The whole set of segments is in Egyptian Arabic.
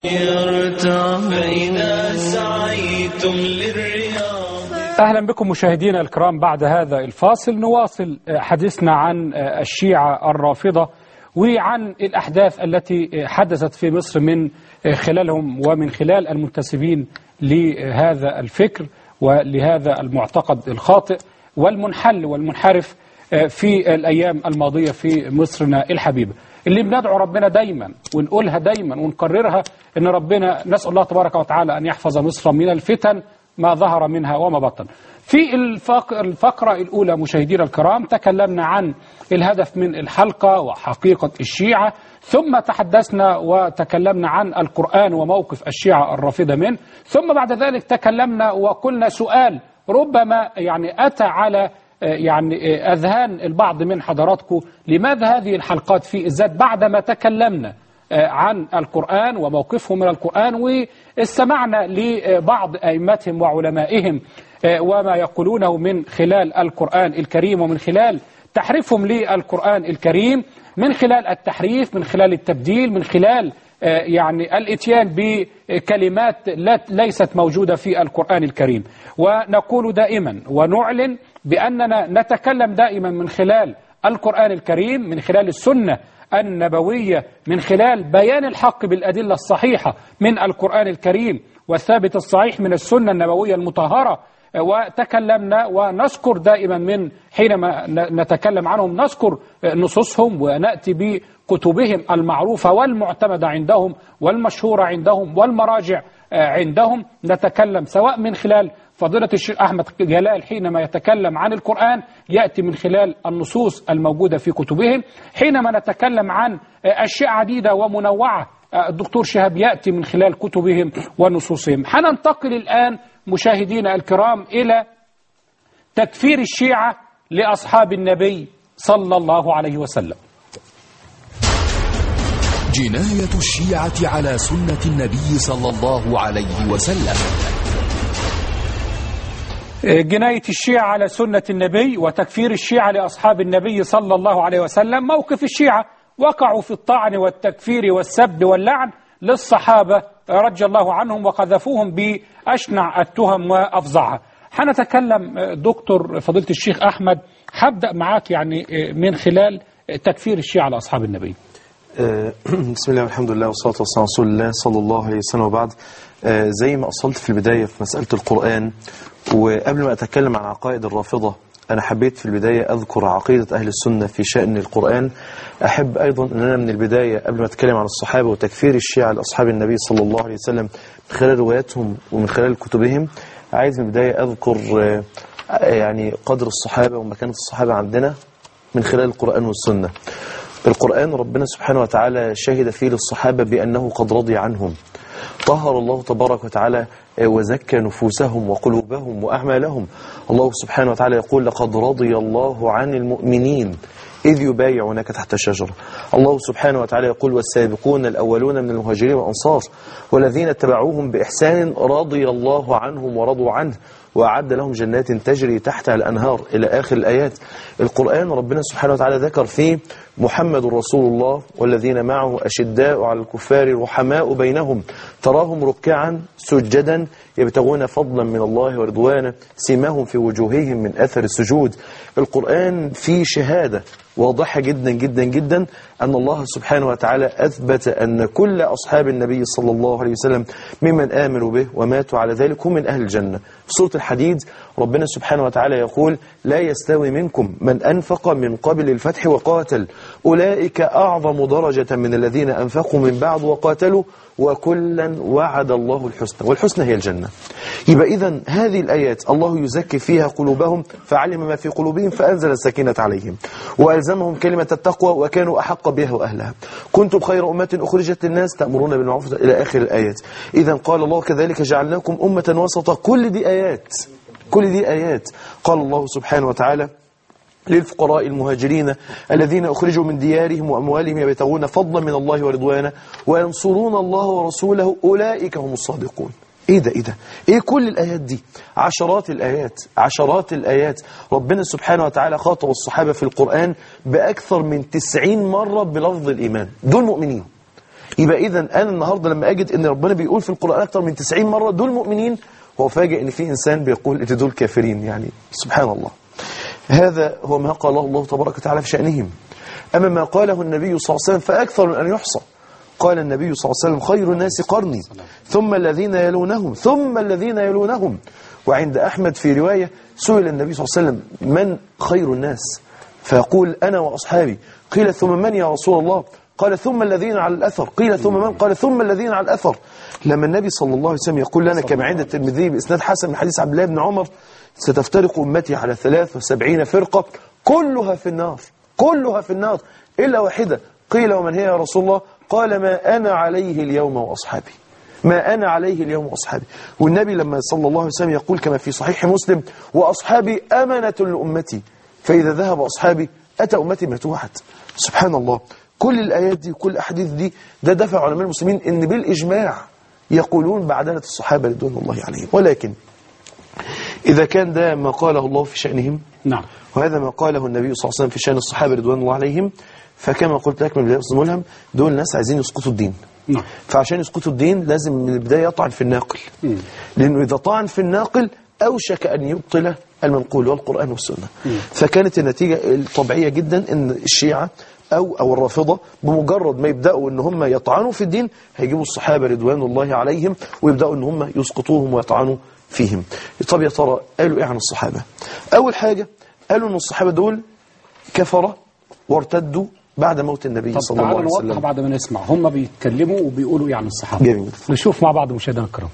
فإذا سعيتم للرياض أهلا بكم مشاهدينا الكرام بعد هذا الفاصل نواصل حديثنا عن الشيعة الرافضة وعن الأحداث التي حدثت في مصر من خلالهم ومن خلال المنتسبين لهذا الفكر ولهذا المعتقد الخاطئ والمنحل والمنحرف في الأيام الماضية في مصرنا الحبيبة اللي بندعو ربنا دايما ونقولها دايما ونكررها ان ربنا نسأل الله تبارك وتعالى أن يحفظ مصر من الفتن ما ظهر منها وما بطن في الفقرة الأولى مشاهدينا الكرام تكلمنا عن الهدف من الحلقة وحقيقة الشيعة ثم تحدثنا وتكلمنا عن القرآن وموقف الشيعة الرافضة منه ثم بعد ذلك تكلمنا وقلنا سؤال ربما يعني أتى على يعني أذهان البعض من حضراتكم لماذا هذه الحلقات في الذات بعدما تكلمنا عن القرآن وموقفهم من القرآن واستمعنا لبعض أئمتهم وعلمائهم وما يقولونه من خلال القرآن الكريم ومن خلال تحريفهم للقرآن الكريم من خلال التحريف من خلال التبديل من خلال يعني الاتيان بكلمات ليست موجودة في القرآن الكريم ونقول دائما ونعلن بأننا نتكلم دائما من خلال القرآن الكريم من خلال السنة النبوية من خلال بيان الحق بالأدلة الصحيحة من القرآن الكريم والثابت الصحيح من السنة النبوية المطهرة وتكلمنا ونذكر دائما من حينما نتكلم عنهم نذكر نصوصهم ونأتي بكتبهم المعروفة والمعتمدة عندهم والمشهورة عندهم والمراجع عندهم نتكلم سواء من خلال فضيلة الشيخ أحمد جلال حينما يتكلم عن القرآن يأتي من خلال النصوص الموجودة في كتبهم حينما نتكلم عن أشياء عديدة ومنوعة الدكتور شهاب يأتي من خلال كتبهم ونصوصهم حننتقل الآن مشاهدينا الكرام إلى تكفير الشيعة لأصحاب النبي صلى الله عليه وسلم جناية الشيعة على سنة النبي صلى الله عليه وسلم جناية الشيعة على سنة النبي وتكفير الشيعة لأصحاب النبي صلى الله عليه وسلم موقف الشيعة وقعوا في الطعن والتكفير والسب واللعن للصحابة رضي الله عنهم وقذفوهم بأشنع التهم وأفظعها حنتكلم دكتور فضيلة الشيخ أحمد هبدأ معاك يعني من خلال تكفير الشيعة على أصحاب النبي بسم الله والحمد لله والصلاة والسلام على رسول الله صلى الله عليه وسلم وبعد زي ما أصلت في البداية في مسألة القرآن وقبل ما أتكلم عن عقائد الرافضة أنا حبيت في البداية أذكر عقيدة أهل السنة في شأن القرآن أحب أيضا أن أنا من البداية قبل ما أتكلم عن الصحابة وتكفير الشيعة لأصحاب النبي صلى الله عليه وسلم من خلال رواياتهم ومن خلال كتبهم عايز من البداية أذكر يعني قدر الصحابة ومكانة الصحابة عندنا من خلال القرآن والسنة القرآن ربنا سبحانه وتعالى شهد فيه للصحابة بأنه قد رضي عنهم طهر الله تبارك وتعالى وزكى نفوسهم وقلوبهم وأعمالهم الله سبحانه وتعالى يقول لقد رضي الله عن المؤمنين إذ يبايعونك تحت الشجرة الله سبحانه وتعالى يقول والسابقون الأولون من المهاجرين والأنصار والذين اتبعوهم بإحسان رضي الله عنهم ورضوا عنه وأعد لهم جنات تجري تحتها الأنهار إلى آخر الآيات القرآن ربنا سبحانه وتعالى ذكر فيه محمد رسول الله والذين معه أشداء على الكفار رحماء بينهم تراهم ركعا سجدا يبتغون فضلا من الله ورضوانا سيماهم في وجوههم من أثر السجود القرآن فيه شهادة واضحة جدا جدا جدا أن الله سبحانه وتعالى أثبت أن كل أصحاب النبي صلى الله عليه وسلم ممن آمنوا به وماتوا على ذلك هم من أهل الجنة في سورة الحديد ربنا سبحانه وتعالى يقول لا يستوي منكم من أنفق من قبل الفتح وقاتل أولئك أعظم درجة من الذين أنفقوا من بعد وقاتلوا وكلا وعد الله الحسنى والحسنى هي الجنة يبقى إذا هذه الآيات الله يزكي فيها قلوبهم فعلم ما في قلوبهم فأنزل السكينة عليهم وألزمهم كلمة التقوى وكانوا أحق بها وأهلها كنتم خير أمة أخرجت للناس تأمرون بالمعروف إلى آخر الآيات إذا قال الله كذلك جعلناكم أمة وسطا كل دي آيات كل دي آيات قال الله سبحانه وتعالى للفقراء المهاجرين الذين أخرجوا من ديارهم وأموالهم يبتغون فضلا من الله ورضوانا وينصرون الله ورسوله أولئك هم الصادقون ايه ده ايه ده ايه كل الايات دي عشرات الايات عشرات الايات ربنا سبحانه وتعالى خاطب الصحابة في القرآن باكثر من 90 مرة بلفظ الايمان دول مؤمنين يبقى إذا أنا النهاردة لما أجد أن ربنا بيقول في القرآن أكثر من 90 مرة دول مؤمنين وأفاجئ أن في إنسان بيقول أن دول كافرين يعني سبحان الله هذا هو ما قاله الله تبارك وتعالى في شأنهم أما ما قاله النبي صلى الله عليه وسلم فأكثر من أن يحصى قال النبي صلى الله عليه وسلم خير الناس قرني ثم الذين يلونهم ثم الذين يلونهم وعند أحمد في رواية سئل النبي صلى الله عليه وسلم من خير الناس فيقول أنا وأصحابي قيل ثم من يا رسول الله قال ثم الذين على الأثر قيل ثم من قال ثم الذين على الأثر لما النبي صلى الله عليه وسلم يقول لنا كما عند الترمذي بإسناد حسن من حديث عبد الله بن عمر ستفترق أمتي على 73 فرقة كلها في النار كلها في النار إلا واحدة قيل ومن هي يا رسول الله قال ما أنا عليه اليوم وأصحابي ما أنا عليه اليوم وأصحابي والنبي لما صلى الله عليه وسلم يقول كما في صحيح مسلم وأصحابي أمنة لأمتي فإذا ذهب أصحابي أتى أمتي متوحت سبحان الله كل الآيات دي وكل الأحاديث دي ده دفع علماء المسلمين إن بالإجماع يقولون بعدلة الصحابة رضوان الله عليهم ولكن إذا كان ده ما قاله الله في شأنهم نعم وهذا ما قاله النبي صلى الله عليه وسلم في شأن الصحابة رضوان الله عليهم فكما قلت لك من بداية أستاذ ملهم دول ناس عايزين يسقطوا الدين نعم فعشان يسقطوا الدين لازم من البداية يطعن في الناقل لأنه إذا طعن في الناقل أوشك أن يبطل المنقول والقرآن والسنة فكانت النتيجة الطبيعية جدا أن الشيعة أو أو الرافضة بمجرد ما يبدأوا أن هم يطعنوا في الدين هيجيبوا الصحابة رضوان الله عليهم ويبدأوا أن هم يسقطوهم ويطعنوا فيهم طب يا ترى قالوا إيه عن الصحابة أول حاجة قالوا أن الصحابة دول كفرة وارتدوا بعد موت النبي طب صلى الله تعالوا عليه نوضح وسلم بعد ما نسمع هم بيتكلموا وبيقولوا ايه عن الصحابه جميل. نشوف مع بعض مشاهدينا الكرام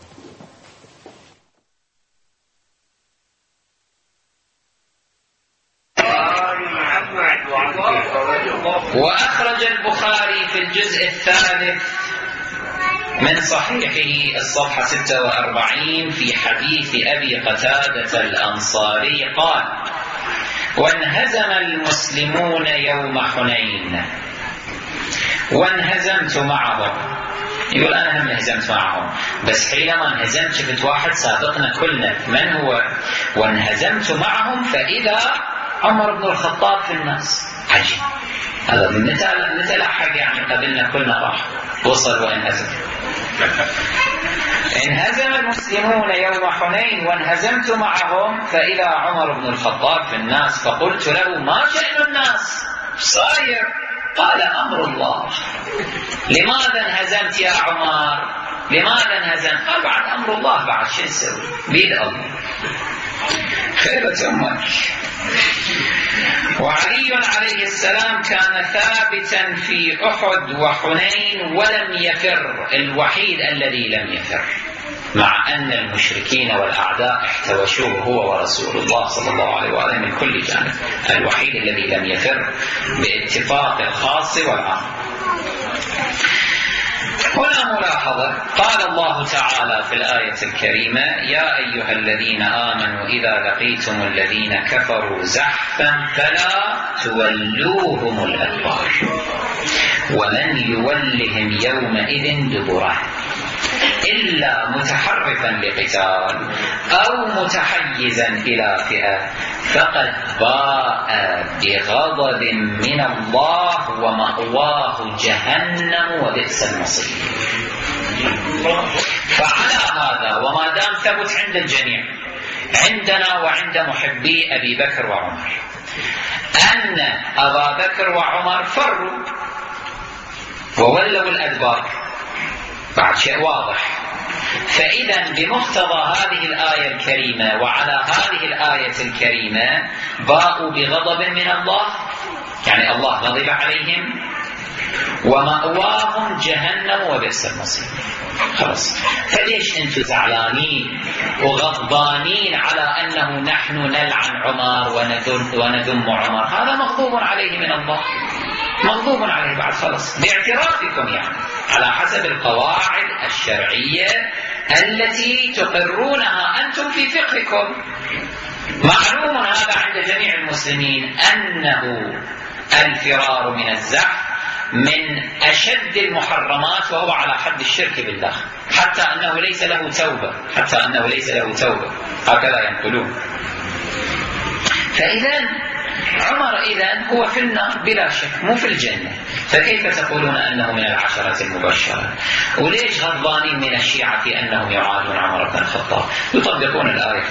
وأخرج البخاري في الجزء الثالث من صحيحه الصفحة 46 في حديث أبي قتادة الأنصاري قال وانهزم المسلمون يوم حنين وانهزمت معهم يقول أنا هم انهزمت معهم بس حينما انهزمت شفت واحد سابقنا كلنا من هو وانهزمت معهم فإذا عمر بن الخطاب في الناس عجيب هذا متى متى لحق يعني قبلنا كلنا راح وصل وانهزم انهزم المسلمون يوم حنين وانهزمت معهم فإذا عمر بن الخطاب في الناس فقلت له ما شأن الناس صاير قال أمر الله لماذا انهزمت يا عمر لماذا انهزمت قال بعد أمر الله بعد شو نسوي بيد الله خيبة أمك وعلي عليه السلام كان ثابتا في أحد وحنين ولم يفر الوحيد الذي لم يفر مع أن المشركين والأعداء احتوشوه هو ورسول الله صلى الله عليه وآله من كل جانب الوحيد الذي لم يفر باتفاق الخاص والعام هنا ملاحظة قال الله تعالى في الآية الكريمة يا أيها الذين آمنوا إذا لقيتم الذين كفروا زحفا فلا تولوهم الأدبار ومن يولهم يومئذ دبره إلا متحرفا لقتال أو متحيزا إلى فئة فقد باء بغضب من الله ومأواه جهنم وبئس المصير فعلى هذا وما دام ثبت عند الجميع عندنا وعند محبي أبي بكر وعمر أن أبا بكر وعمر فروا وولوا الأدبار بعد شيء واضح فإذا بمقتضى هذه الآية الكريمة وعلى هذه الآية الكريمة باءوا بغضب من الله يعني الله غضب عليهم ومأواهم جهنم وبئس المصير خلاص فليش انتم زعلانين وغضبانين على انه نحن نلعن عمر وندم, وندم عمر هذا مغضوب عليه من الله مغضوب عليه بعد خلاص باعترافكم يعني على حسب القواعد الشرعية التي تقرونها أنتم في فقهكم معلوم هذا عند جميع المسلمين أنه الفرار من الزحف من أشد المحرمات وهو على حد الشرك بالله حتى أنه ليس له توبة حتى أنه ليس له توبة هكذا ينقلون فإذا عمر إذا هو في النار بلا شك مو في الجنة فكيف تقولون أنه من العشرة المبشرة وليش غضبانين من الشيعة أنهم يعادون عمر بن الخطاب يطبقون الآية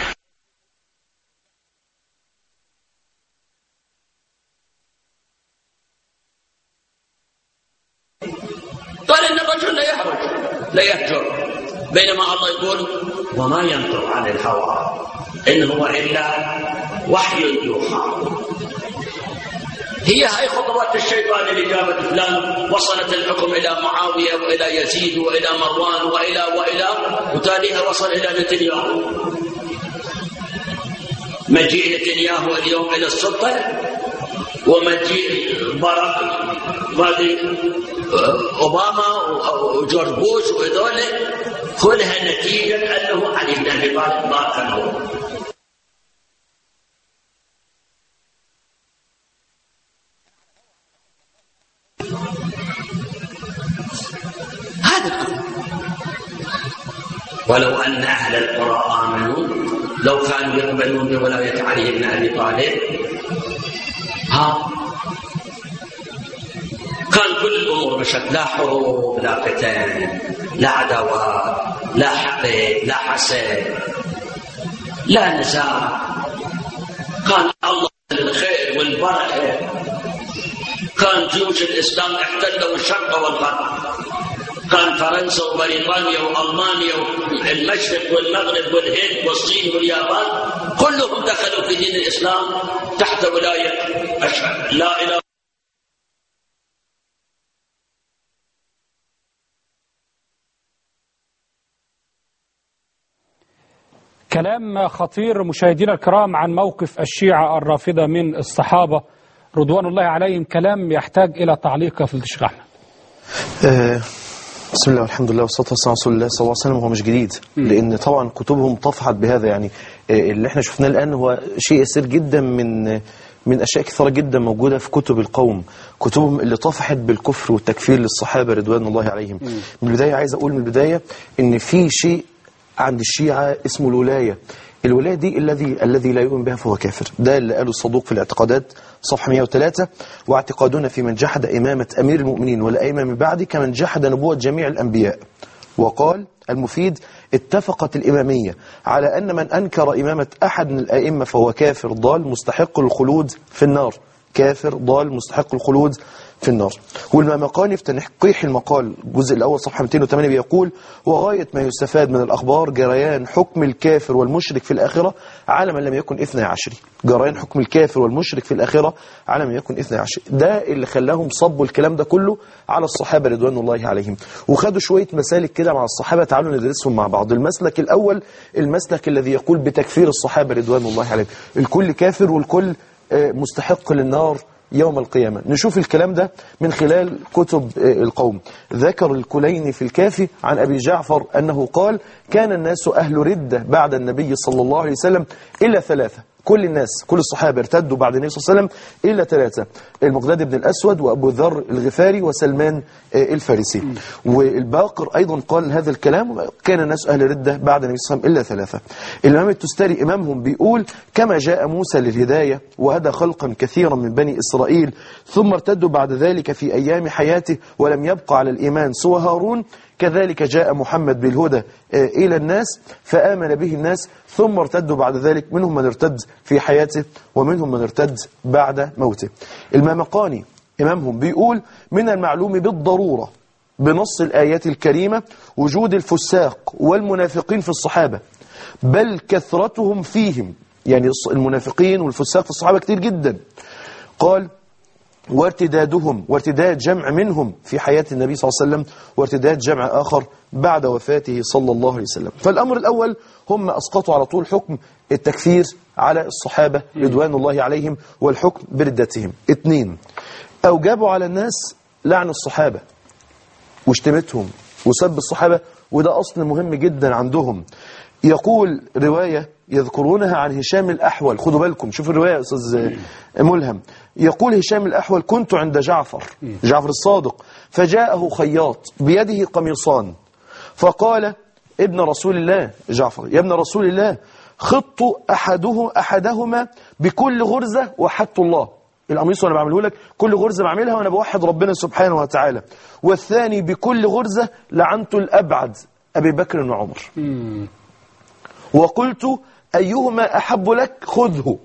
قال ان الرجل لا يهرج لا يهجر بينما الله يقول وما ينطق عن الهوى ان هو الا وحي يوحى هي هاي خطوات الشيطان اللي جابت فلان وصلت الحكم الى معاويه والى يزيد والى مروان والى والى وتاليها وصل الى نتنياهو مجيء نتنياهو اليوم الى السلطه ومجيء باراك بعد اوباما وجورج بوش وهذول كلها نتيجه انه علي بن ابي طالب ما كان هو هذا الكل ولو ان اهل القرى امنوا لو كانوا يقبلون بولايه علي بن ابي طالب ها كان كل الامور مشت لا حروب لا قتال لا عداوات لا حقد لا حسد لا نزاع كان الله الخير والبركه كان جيوش الاسلام احتلوا الشرق والغرب كان فرنسا وبريطانيا والمانيا والمشرق والمغرب والهند والصين واليابان كلهم دخلوا في دين الاسلام تحت ولايه اشهد لا اله كلام خطير مشاهدينا الكرام عن موقف الشيعة الرافضة من الصحابة رضوان الله عليهم كلام يحتاج إلى تعليق يا فضيلة الشيخ أحمد آه، بسم الله والحمد لله والصلاه والسلام على رسول الله صلى الله عليه وسلم هو مش جديد لان طبعا كتبهم طفحت بهذا يعني آه، اللي احنا شفناه الان هو شيء يسير جدا من من اشياء كثيره جدا موجوده في كتب القوم كتبهم اللي طفحت بالكفر والتكفير للصحابه رضوان الله عليهم من البدايه عايز اقول من البدايه ان في شيء عند الشيعه اسمه الولايه الولايه دي الذي الذي لا يؤمن بها فهو كافر ده اللي قاله الصدوق في الاعتقادات صفحه 103 واعتقادنا في من جحد امامه امير المؤمنين والائمه من بعد كمن جحد نبوه جميع الانبياء وقال المفيد اتفقت الإمامية على أن من أنكر إمامة أحد من الأئمة فهو كافر ضال مستحق الخلود في النار كافر ضال مستحق الخلود في النار والمامقاني في تنقيح المقال الجزء الأول صفحة 208 بيقول وغاية ما يستفاد من الأخبار جريان حكم الكافر والمشرك في الآخرة على من لم يكن إثنى عشري جريان حكم الكافر والمشرك في الآخرة على من يكن إثنى عشري ده اللي خلاهم صبوا الكلام ده كله على الصحابة رضوان الله عليهم وخدوا شوية مسالك كده مع الصحابة تعالوا ندرسهم مع بعض المسلك الأول المسلك الذي يقول بتكفير الصحابة رضوان الله عليهم الكل كافر والكل آه، مستحق للنار يوم القيامة نشوف الكلام ده من خلال كتب آه، القوم ذكر الكليني في الكافي عن أبي جعفر أنه قال كان الناس أهل ردة بعد النبي صلى الله عليه وسلم إلا ثلاثة كل الناس كل الصحابة ارتدوا بعد النبي صلى الله عليه وسلم إلا ثلاثة المقداد بن الأسود وأبو ذر الغفاري وسلمان آه، الفارسي والباقر أيضا قال هذا الكلام كان الناس أهل ردة بعد النبي صلى الله عليه وسلم إلا ثلاثة الإمام التستري إمامهم بيقول كما جاء موسى للهداية وهدى خلقا كثيرا من بني إسرائيل ثم ارتدوا بعد ذلك في أيام حياته ولم يبقى على الإيمان سوى هارون كذلك جاء محمد بالهدى آه، إلى الناس فآمن به الناس ثم ارتدوا بعد ذلك منهم من ارتد في حياته ومنهم من ارتد بعد موته المامقاني إمامهم بيقول من المعلوم بالضرورة بنص الآيات الكريمة وجود الفساق والمنافقين في الصحابة بل كثرتهم فيهم يعني الص- المنافقين والفساق في الصحابة كتير جدا قال وارتدادهم وارتداد جمع منهم في حياة النبي صلى الله عليه وسلم وارتداد جمع آخر بعد وفاته صلى الله عليه وسلم فالأمر الأول هم أسقطوا على طول حكم التكفير على الصحابة رضوان الله عليهم والحكم بردتهم اثنين أوجبوا على الناس لعن الصحابة واشتمتهم وسب الصحابة وده أصل مهم جدا عندهم يقول رواية يذكرونها عن هشام الأحول خدوا بالكم شوفوا الرواية يا أستاذ ملهم يقول هشام الأحول كنت عند جعفر جعفر الصادق فجاءه خياط بيده قميصان فقال ابن رسول الله جعفر يا ابن رسول الله خط أحده أحدهما بكل غرزة وحدت الله القميص وانا بعمله لك كل غرزة بعملها وانا بوحد ربنا سبحانه وتعالى والثاني بكل غرزة لعنت الأبعد أبي بكر وعمر وقلت أيهما أحب لك خذه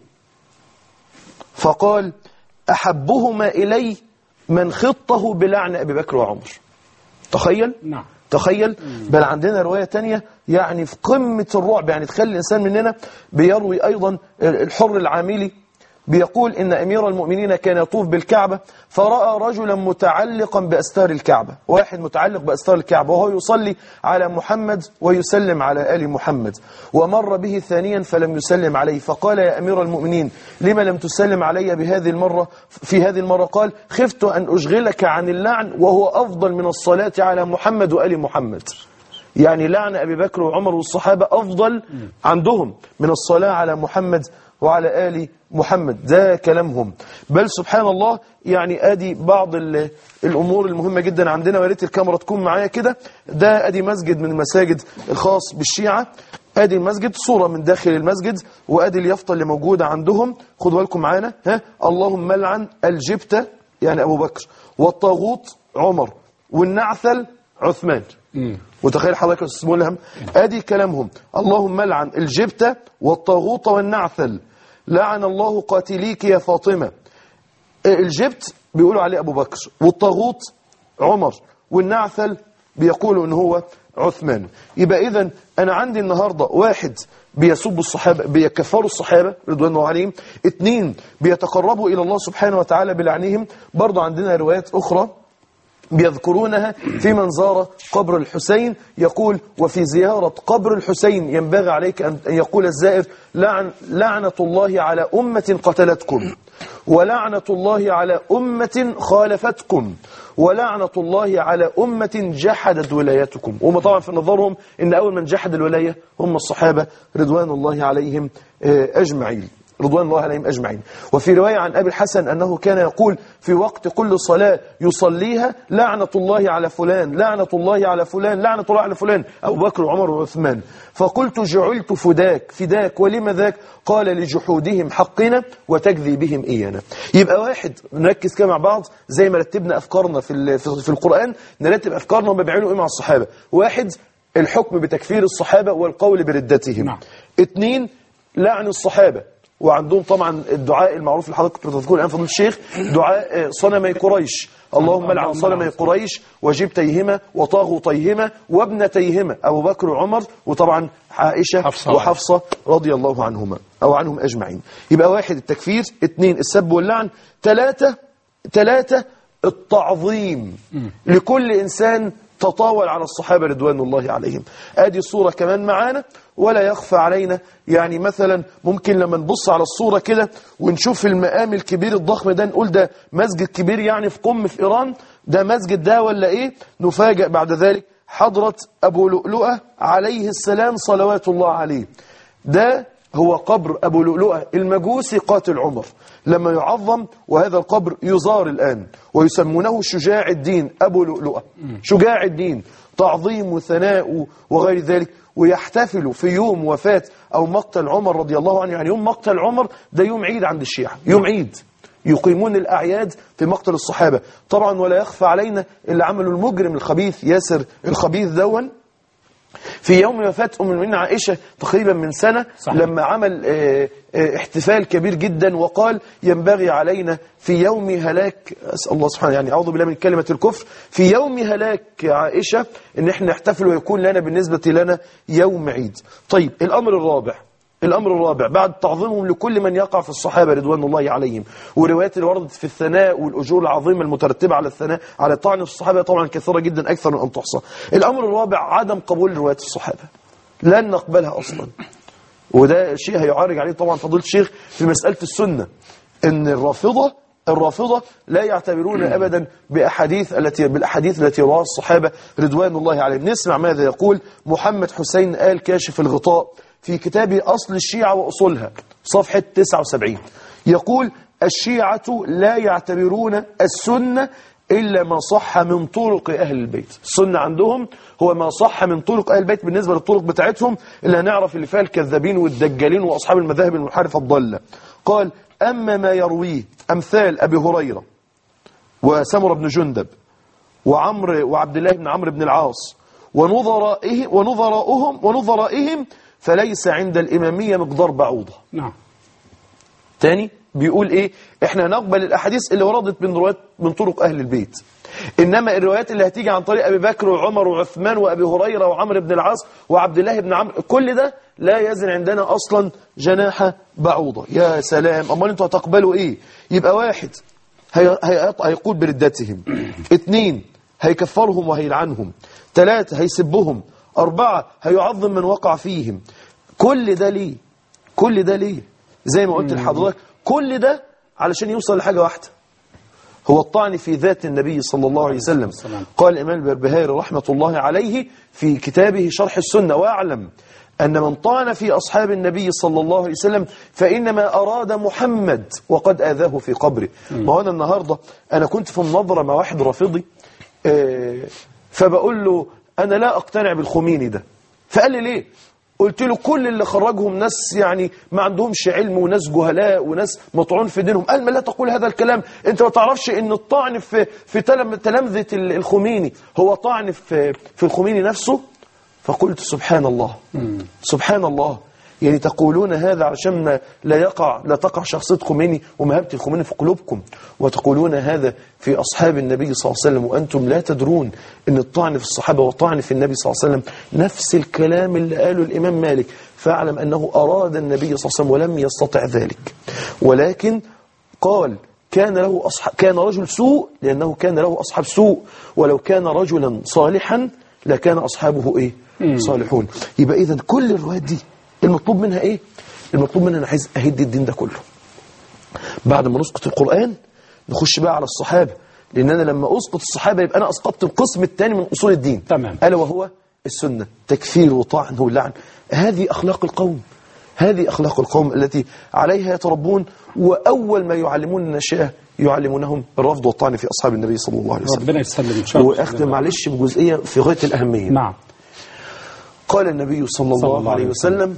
فقال أحبهما إلي من خطه بلعن أبي بكر وعمر تخيل نعم تخيل بل عندنا رواية تانية يعني في قمة الرعب يعني تخيل الإنسان مننا بيروي أيضا الحر العاملي بيقول إن أمير المؤمنين كان يطوف بالكعبة فرأى رجلا متعلقا بأستار الكعبة واحد متعلق بأستار الكعبة وهو يصلي على محمد ويسلم على آل محمد ومر به ثانيا فلم يسلم عليه فقال يا أمير المؤمنين لما لم تسلم علي بهذه المرة في هذه المرة قال خفت أن أشغلك عن اللعن وهو أفضل من الصلاة على محمد وآل محمد يعني لعن أبي بكر وعمر والصحابة أفضل عندهم من الصلاة على محمد وعلى آل محمد ده كلامهم بل سبحان الله يعني ادي بعض ال- الامور المهمه جدا عندنا ويا ريت الكاميرا تكون معايا كده ده ادي مسجد من المساجد الخاص بالشيعه ادي المسجد صوره من داخل المسجد وادي اليافطه اللي موجوده عندهم خدوا بالكم معانا ها اللهم لعن الجبته يعني ابو بكر والطاغوت عمر والنعثل عثمان وتخيل حضرتك يا استاذ ملهم ادي كلامهم اللهم لعن الجبته والطاغوت والنعثل لعن الله قاتليك يا فاطمه الجبت بيقولوا عليه أبو بكر والطاغوت عمر والنعثل بيقولوا إن هو عثمان يبقى إذا أنا عندي النهاردة واحد بيسبوا الصحابة بيكفروا الصحابة رضوان الله عليهم اثنين بيتقربوا إلى الله سبحانه وتعالى بلعنهم برضو عندنا روايات أخرى بيذكرونها في من زار قبر الحسين يقول وفي زيارة قبر الحسين ينبغي عليك أن يقول الزائر لعن لعنة الله على أمة قتلتكم ولعنة الله على أمة خالفتكم ولعنة الله على أمة جحدت ولايتكم هم طبعا في نظرهم إن أول من جحد الولاية هم الصحابة رضوان الله عليهم آه، أجمعين رضوان الله عليهم أجمعين وفي رواية عن أبي الحسن أنه كان يقول في وقت كل صلاة يصليها لعنة الله على فلان لعنة الله على فلان لعنة الله على فلان أبو بكر وعمر وعثمان فقلت جعلت فداك فداك ولم ذاك قال لجحودهم حقنا وتكذيبهم إيانا يبقى واحد نركز كده مع بعض زي ما رتبنا أفكارنا في, ال- في في القرآن نرتب أفكارنا وما بيعملوا إيه مع الصحابة واحد الحكم بتكفير الصحابة والقول بردتهم نعم. اثنين لعن الصحابة وعندهم طبعا الدعاء المعروف اللي حضرتك بتذكره الآن فضيلة الشيخ دعاء آه، صنمي قريش اللهم لعن صنمي قريش وجبتيهما وطاغوتيهما وابنتيهما أبو بكر وعمر وطبعا عائشة حفصة وحفصة رضي الله عنهما أو عنهم أجمعين يبقى واحد التكفير اثنين السب واللعن ثلاثة ثلاثة التعظيم لكل إنسان تطاول على الصحابة رضوان الله عليهم ادي الصورة كمان معانا ولا يخفى علينا يعني مثلا ممكن لما نبص على الصورة كده ونشوف المقام الكبير الضخم ده نقول ده مسجد كبير يعني في قم في إيران ده مسجد ده ولا إيه نفاجأ بعد ذلك حضرة أبو لؤلؤة عليه السلام صلوات الله عليه ده هو قبر أبو لؤلؤة المجوسي قاتل عمر لما يعظم وهذا القبر يزار الآن ويسمونه شجاع الدين أبو لؤلؤة شجاع الدين تعظيم وثناء وغير ذلك ويحتفلوا في يوم وفاة أو مقتل عمر رضي الله عنه يعني يوم مقتل عمر ده يوم عيد عند الشيعة يوم عيد يقيمون الأعياد في مقتل الصحابة طبعا ولا يخفى علينا اللي عملوا المجرم الخبيث ياسر الخبيث دون في يوم وفاة أم المؤمنين عائشة تقريبا من سنة صحيح. لما عمل آه، آه، احتفال كبير جدا وقال ينبغي علينا في يوم هلاك أسأل الله سبحانه يعني أعوذ بالله من كلمة الكفر في يوم هلاك عائشة إن احنا نحتفل ويكون لنا بالنسبة لنا يوم عيد طيب الأمر الرابع الأمر الرابع بعد تعظيمهم لكل من يقع في الصحابة رضوان الله عليهم وروايات اللي وردت في الثناء والأجور العظيمة المترتبة على الثناء على الطعن في الصحابة طبعا كثيرة جدا أكثر من أن تحصى الأمر الرابع عدم قبول روايات الصحابة لن نقبلها أصلا وده شيء هيعارج عليه طبعا فضيلة الشيخ في مسألة السنة ان الرافضة الرافضة لا يعتبرون أبدا بأحاديث التي بالأحاديث التي رواها الصحابة رضوان الله عليهم نسمع ماذا يقول محمد حسين آل كاشف الغطاء في كتابه أصل الشيعة وأصولها صفحة 79 يقول الشيعة لا يعتبرون السنة إلا ما صح من طرق أهل البيت السنة عندهم هو ما صح من طرق أهل البيت بالنسبة للطرق بتاعتهم اللي هنعرف اللي فيها الكذابين والدجالين وأصحاب المذاهب المنحرفة الضالة قال أما ما يرويه أمثال أبي هريرة وسمر بن جندب وعمر وعبد الله بن عمرو بن العاص ونظرائه ونظرائهم ونظرائهم فليس عند الإمامية مقدار بعوضة نعم تاني بيقول ايه احنا نقبل الاحاديث اللي وردت من روايات من طرق اهل البيت انما الروايات اللي هتيجي عن طريق ابي بكر وعمر وعثمان وابي هريره وعمرو بن العاص وعبد الله بن عمرو كل ده لا يزن عندنا اصلا جناح بعوضه يا سلام امال انتوا هتقبلوا ايه يبقى واحد هي هي هيقول بردتهم اثنين هيكفرهم وهيلعنهم ثلاثة هيسبهم أربعة هيعظم من وقع فيهم كل ده ليه كل ده ليه زي ما قلت لحضرتك كل ده علشان يوصل لحاجة واحدة هو الطعن في ذات النبي صلى الله عليه وسلم قال الإمام البربهاري رحمة الله عليه في كتابه شرح السنة واعلم أن من طعن في أصحاب النبي صلى الله عليه وسلم فإنما أراد محمد وقد آذاه في قبره ما هو أنا النهاردة أنا كنت في مناظرة مع واحد رافضي آه، فبقول له أنا لا أقتنع بالخميني ده فقال لي ليه قلت له كل اللي خرجهم ناس يعني ما عندهمش علم وناس جهلاء وناس مطعون في دينهم قال ما لا تقول هذا الكلام انت ما تعرفش ان الطعن في في تلم- تلامذة ال- الخميني هو طعن في في الخميني نفسه فقلت سبحان الله سبحان الله يعني تقولون هذا عشان ما لا يقع لا تقع شخصية خميني ومهابة الخميني في قلوبكم وتقولون هذا في أصحاب النبي صلى الله عليه وسلم وأنتم لا تدرون أن الطعن في الصحابة والطعن في النبي صلى الله عليه وسلم نفس الكلام اللي قاله الإمام مالك فاعلم أنه أراد النبي صلى الله عليه وسلم ولم يستطع ذلك ولكن قال كان له أصحاب كان رجل سوء لأنه كان له أصحاب سوء ولو كان رجلا صالحا لكان أصحابه إيه صالحون يبقى إذا كل الروايات دي المطلوب منها إيه المطلوب منها أنا عايز أهد الدين ده كله بعد ما نسقط القرآن نخش بقى على الصحابة لأن أنا لما أسقط الصحابة يبقى أنا أسقطت القسم الثاني من أصول الدين تمام. ألا وهو السنة تكفير وطعن واللعن هذه أخلاق القوم هذه أخلاق القوم التي عليها يتربون وأول ما يعلمون النشاء يعلمونهم الرفض والطعن في أصحاب النبي صلى الله عليه وسلم ربنا يسلم إن شاء الله وأختم معلش بجزئية في غاية الأهمية نعم قال النبي صلى صلى الله, الله عليه عليه وسلم. وسلم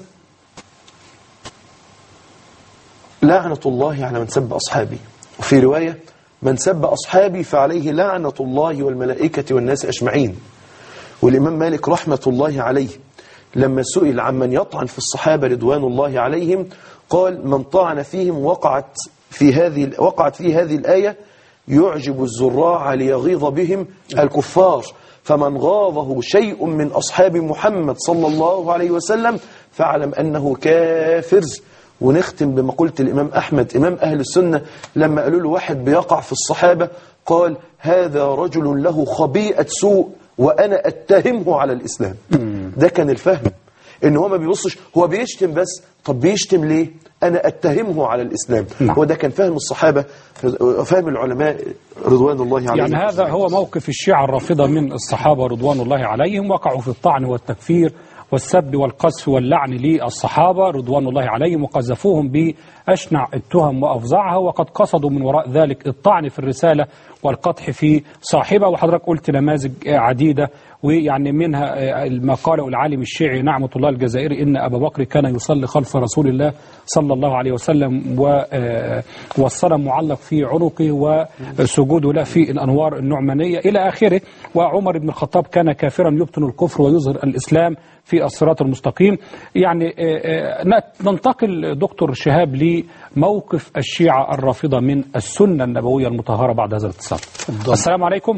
لعنة الله على من سب أصحابي وفي رواية من سب أصحابي فعليه لعنة الله والملائكة والناس أجمعين والإمام مالك رحمة الله عليه لما سئل عمن يطعن في الصحابة رضوان الله عليهم قال من طعن فيهم وقعت في هذه وقعت في هذه الآية يعجب الزراع ليغيظ بهم الكفار فمن غاضه شيء من أصحاب محمد صلى الله عليه وسلم فاعلم أنه كافر ونختم بمقولة الإمام أحمد إمام أهل السنة لما قالوا له واحد بيقع في الصحابة قال هذا رجل له خبيئة سوء وأنا أتهمه على الإسلام ده كان الفهم إن هو ما بيبصش هو بيشتم بس طب بيشتم ليه أنا أتهمه على الإسلام نعم. وده كان فهم الصحابة فهم العلماء رضوان الله عليهم يعني هذا هو موقف الشيعة الرافضة من الصحابة رضوان الله عليهم وقعوا في الطعن والتكفير والسب والقذف واللعن للصحابة رضوان الله عليهم وقذفوهم بأشنع التهم وأفظعها وقد قصدوا من وراء ذلك الطعن في الرسالة والقدح في صاحبة وحضرتك قلت نماذج عديدة ويعني منها ما قاله العالم الشيعي نعمة الله الجزائري إن أبا بكر كان يصلي خلف رسول الله صلى الله عليه وسلم و- والصنم معلق في عنقه وسجوده له في الأنوار النعمانية إلى آخره وعمر بن الخطاب كان كافرا يبطن الكفر ويظهر الإسلام في الصراط المستقيم يعني آه، آه، نت- ننتقل دكتور شهاب لموقف الشيعة الرافضة من السنة النبوية المطهرة بعد هذا الاتصال السلام عليكم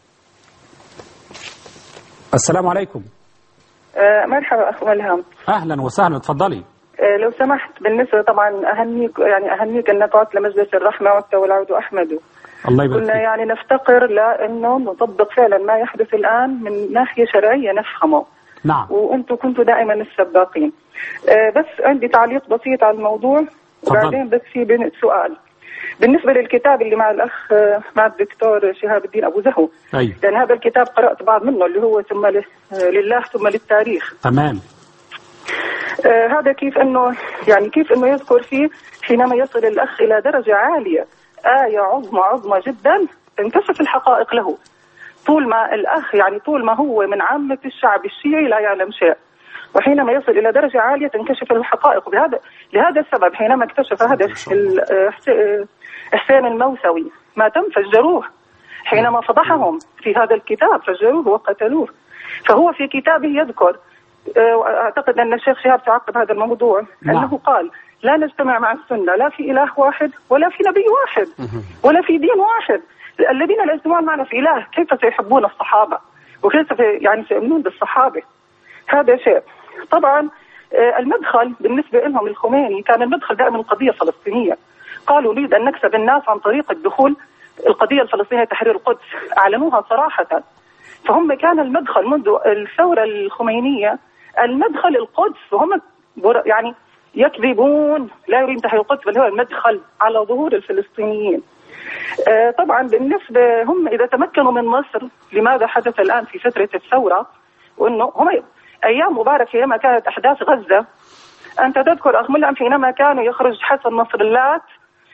السلام عليكم آه، مرحبا اخ ملهم اهلا وسهلا اتفضلي آه، لو سمحت بالنسبه طبعا اهنيك يعني اهنيك انك عدت لمجلس الرحمه وانت والعود احمد الله يبارك كنا فيك يعني نفتقر لانه نطبق فعلا ما يحدث الان من ناحيه شرعيه نفهمه نعم وانتم كنتوا دائما السباقين آه، بس عندي تعليق بسيط على الموضوع وبعدين بس في بن- سؤال بالنسبه للكتاب اللي مع الاخ آه، مع الدكتور شهاب الدين ابو زهو ايوه لان هذا الكتاب قرات بعض منه اللي هو ثم ل- آه، لله ثم للتاريخ تمام آه، هذا كيف انه يعني كيف انه يذكر فيه حينما يصل الاخ الى درجه عاليه ايه عظمى عظمى جدا تنكشف الحقائق له طول ما الأخ يعني طول ما هو من عامة الشعب الشيعي لا يعلم شيء وحينما يصل إلى درجة عالية تنكشف الحقائق بهذا لهذا السبب حينما اكتشف هذا ال- آه، حس- حسين الموسوي ما تم فجروه حينما فضحهم في هذا الكتاب فجروه وقتلوه فهو في كتابه يذكر آه، واعتقد ان الشيخ شهاب تعقب هذا الموضوع نعم. انه قال لا نجتمع مع السنه لا في اله واحد ولا في نبي واحد ولا في دين واحد الذين لا يجتمعون معنا في اله كيف سيحبون الصحابه وكيف سي- يعني سيؤمنون بالصحابه هذا شيء طبعا آه، المدخل بالنسبه لهم الخميني كان المدخل دائما القضيه الفلسطينيه قالوا نريد ان نكسب الناس عن طريق الدخول القضيه الفلسطينيه تحرير القدس اعلنوها صراحه فهم كان المدخل منذ الثورة الخمينية المدخل القدس وهم بر- يعني يكذبون لا يريد تحرير القدس بل هو المدخل على ظهور الفلسطينيين آه، طبعا بالنسبة هم إذا تمكنوا من مصر لماذا حدث الآن في فترة الثورة وأنه هم أيام مبارك حينما كانت أحداث غزة أنت تذكر أخ ملهم حينما كانوا يخرج حسن نصر اللات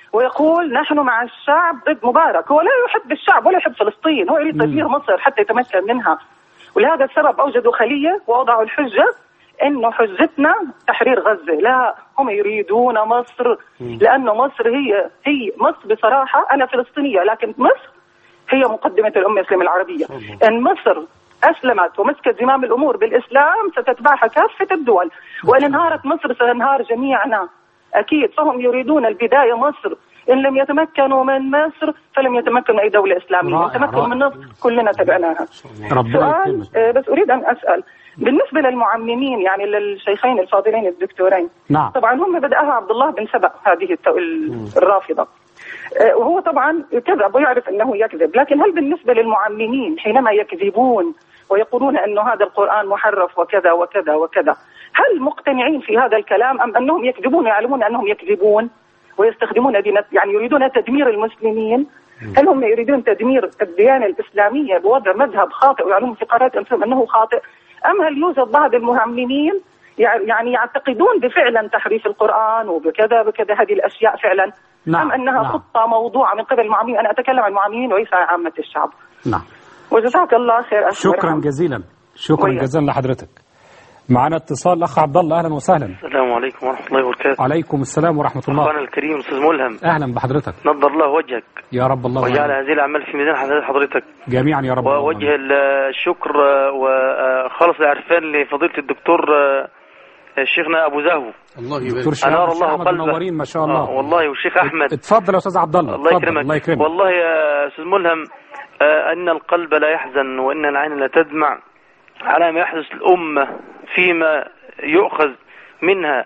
ويقول نحن مع الشعب ضد مبارك هو لا يحب الشعب ولا يحب فلسطين هو يريد تدمير مصر حتى يتمكن منها ولهذا السبب أوجدوا خلية ووضعوا الحجة انه حجتنا تحرير غزه، لا هم يريدون مصر لانه مصر هي هي مصر بصراحه انا فلسطينيه لكن مصر هي مقدمه الامه الاسلاميه العربيه، ان مصر اسلمت ومسكت زمام الامور بالاسلام ستتبعها كافه الدول، وان انهارت مصر سننهار جميعنا. اكيد فهم يريدون البدايه مصر ان لم يتمكنوا من مصر فلم يتمكنوا اي دوله اسلاميه، رائع، ان تمكنوا رائع. من مصر كلنا تبعناها. ربنا سؤال يكرمك آه، بس اريد ان اسال بالنسبه للمعممين يعني للشيخين الفاضلين الدكتورين نعم طبعا هم بداها عبد الله بن سبأ هذه الت- ال- الرافضه آه، وهو طبعا كذب ويعرف انه يكذب لكن هل بالنسبه للمعممين حينما يكذبون ويقولون انه هذا القران محرف وكذا وكذا وكذا هل مقتنعين في هذا الكلام ام انهم يكذبون ويعلمون انهم يكذبون ويستخدمون دين يعني يريدون تدمير المسلمين هل هم يريدون تدمير الديانة الإسلامية بوضع مذهب خاطئ ويعلمون في قرارات أنفسهم أنه خاطئ أم هل يوجد بعض المهممين يع- يعني يعتقدون بفعلا تحريف القرآن وبكذا بكذا هذه الأشياء فعلا نعم، أم أنها نعم. خطة موضوعة من قبل المعممين أنا أتكلم عن المعممين وليس عن عامة الشعب نعم وجزاك الله خير أخي شكرا مرحبا. جزيلا شكرا وياك. جزيلا لحضرتك معنا اتصال الاخ عبد الله اهلا وسهلا السلام عليكم ورحمة الله وبركاته عليكم السلام ورحمه الله أخوانا الكريم أستاذ ملهم اهلا بحضرتك نظر الله وجهك يا رب الله وجعل يعينك. هذه الأعمال في ميزان حسنات حضرتك جميعا يا رب الله ووجه يعينك. ال- الشكر آه، وخالص العرفان لفضيلة الدكتور آه، شيخنا أبو زهو دكتور شهاب أنار والشيخ الله أحمد قلبه منورين ما شاء الله آه، والله والشيخ أحمد اتفضل يا استاذ عبد الله الله اتفضل، يكرمك الله يكرمك والله يا أستاذ ملهم آه، أن القلب لا يحزن وأن العين لا تدمع على ما يحدث الأمة فيما يؤخذ منها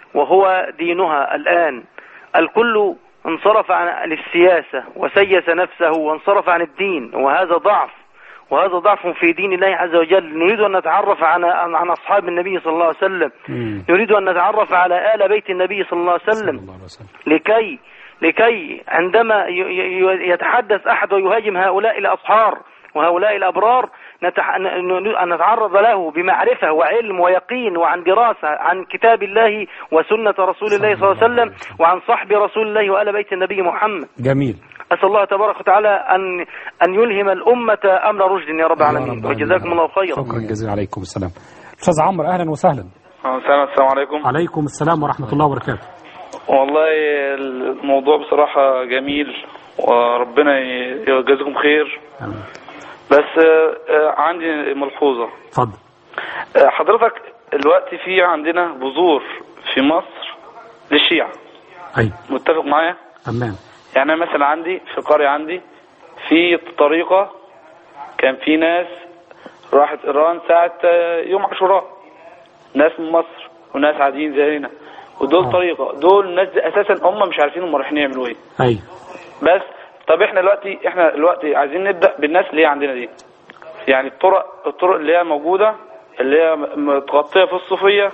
وهو دينها الآن الكل انصرف عن السياسة وسيس نفسه وانصرف عن الدين وهذا ضعف وهذا ضعف في دين الله عز وجل نريد أن نتعرف عن عن عن أصحاب النبي صلى الله عليه وسلم مم. نريد أن نتعرف على آل بيت النبي صلى الله عليه صلى وسلم الله عليه وسلم لكي لكي عندما ي- ي- يتحدث أحد ويهاجم هؤلاء الأصحار وهؤلاء الأبرار نتح... ن- ن- أن نتعرض له بمعرفة وعلم ويقين وعن دراسة عن كتاب الله وسنة رسول الله صلى الله عليه وسلم وعن صحب رسول الله وآل بيت النبي محمد جميل أسأل الله تبارك وتعالى أن أن يلهم الأمة أمر رشد يا رب يا العالمين رب وجزاكم الله خيرا شكرا جزيلا عليكم السلام استاذ عمرو اهلا وسهلا السلام عليكم عليكم السلام ورحمه الله وبركاته والله الموضوع بصراحة جميل وربنا يجازيكم خير آمين. بس آه، آه، عندي ملحوظة اتفضل آه، حضرتك دلوقتي في عندنا بذور في مصر للشيعة اي متفق معايا تمام يعني أنا مثلا عندي في قرية عندي في طريقة كان في ناس راحت إيران ساعة آه، يوم عاشوراء ناس من مصر وناس عاديين زينا ودول آه. طريقة دول الناس دي أساسا هم مش عارفين هم رايحين يعملوا إيه اي بس طب احنا دلوقتي احنا دلوقتي عايزين نبدا بالناس اللي هي عندنا دي يعني الطرق الطرق اللي هي موجوده اللي هي متغطيه في الصوفيه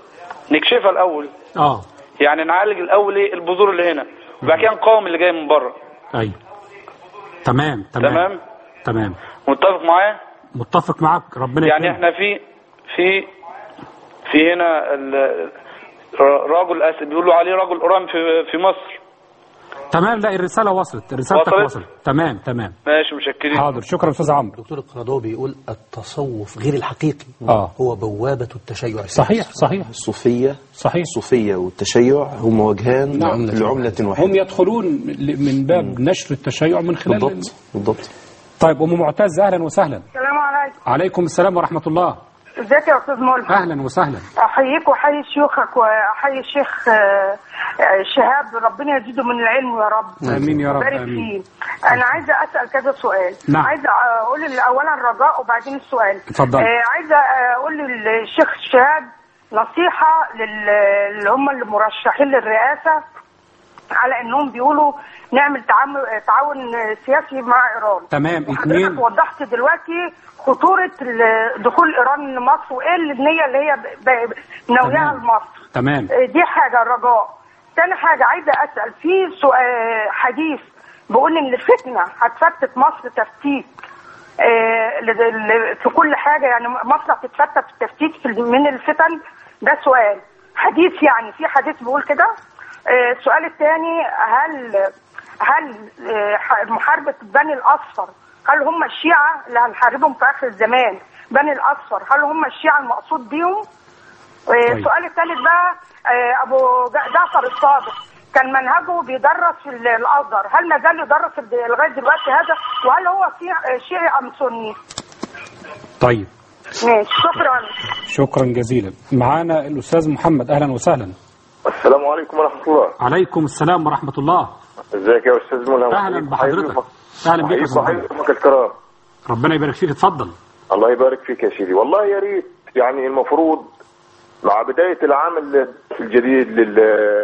نكشفها الاول اه يعني نعالج الاول ايه البذور اللي هنا وبعد كده نقاوم اللي جاي من بره اي تمام تمام تمام تمام متفق معايا متفق معاك ربنا يعني يكرمك. احنا في في في هنا ال- رجل اسد بيقولوا عليه رجل اورام في في مصر تمام لا الرسالة وصلت رسالتك وصلت؟ وصلت تمام تمام ماشي متشكرين حاضر شكرا أستاذ عمرو دكتور القرضاوي بيقول التصوف غير الحقيقي آه. هو بوابة التشيع صحيح صحيح الصوفية صحيح الصوفية والتشيع هما وجهان نعم. لعملة واحدة هم يدخلون ل- من باب نشر التشيع من خلال بالضبط بالضبط طيب أم معتز أهلا وسهلا السلام عليكم عليكم السلام ورحمة الله ازيك يا استاذ ملهم أهلا وسهلا احييك واحيي شيوخك واحيي الشيخ آه، آه، شهاب ربنا يزيده من العلم يا رب آمين يا رب بارك آمين فيه انا عايزه اسال كذا سؤال نعم. عايزه اقول اولا الرجاء وبعدين السؤال اتفضل. آه، عايزه اقول للشيخ شهاب نصيحه لل- اللي هم المرشحين للرئاسه على انهم بيقولوا نعمل تعامل تعاون سياسي مع ايران تمام وحضرتك اثنين وضحت دلوقتي خطورة ال- دخول إيران لمصر وإيه النية اللي هي ب- ب- ناوياها تمام. لمصر تمام آه، دي حاجة رجاء تاني حاجة عايزة أسأل في سؤال حديث بيقول إن الفتنة هتفتت مصر تفتيت آه، ل- ل- في كل حاجة يعني مصر هتتفتت التفتيت في ال- من الفتن ده سؤال حديث يعني في حديث بيقول كده آه، السؤال الثاني هل هل آه، ح- محاربة بني الأصفر هل هم الشيعة اللي هنحاربهم في آخر الزمان بني الأصفر هل هم الشيعة المقصود بيهم آه، طيب. السؤال الثالث بقى آه، أبو جع- جعفر الصادق كان منهجه بيدرس في ال- الأزهر هل ما زال يدرس ال- لغاية دلوقتي هذا وهل هو شيعي- شيعي أم سني طيب ماشي شكرا شكرا جزيلا معانا الأستاذ محمد أهلا وسهلا السلام عليكم ورحمة الله عليكم السلام ورحمة الله ازيك يا أستاذ ملهم أهلا بحضرتك أهلا بك يا أستاذ محمد أحييكم الكرام ربنا يبارك فيك اتفضل الله يبارك فيك يا سيدي والله يا ريت يعني المفروض مع بداية العام ال- الجديد لل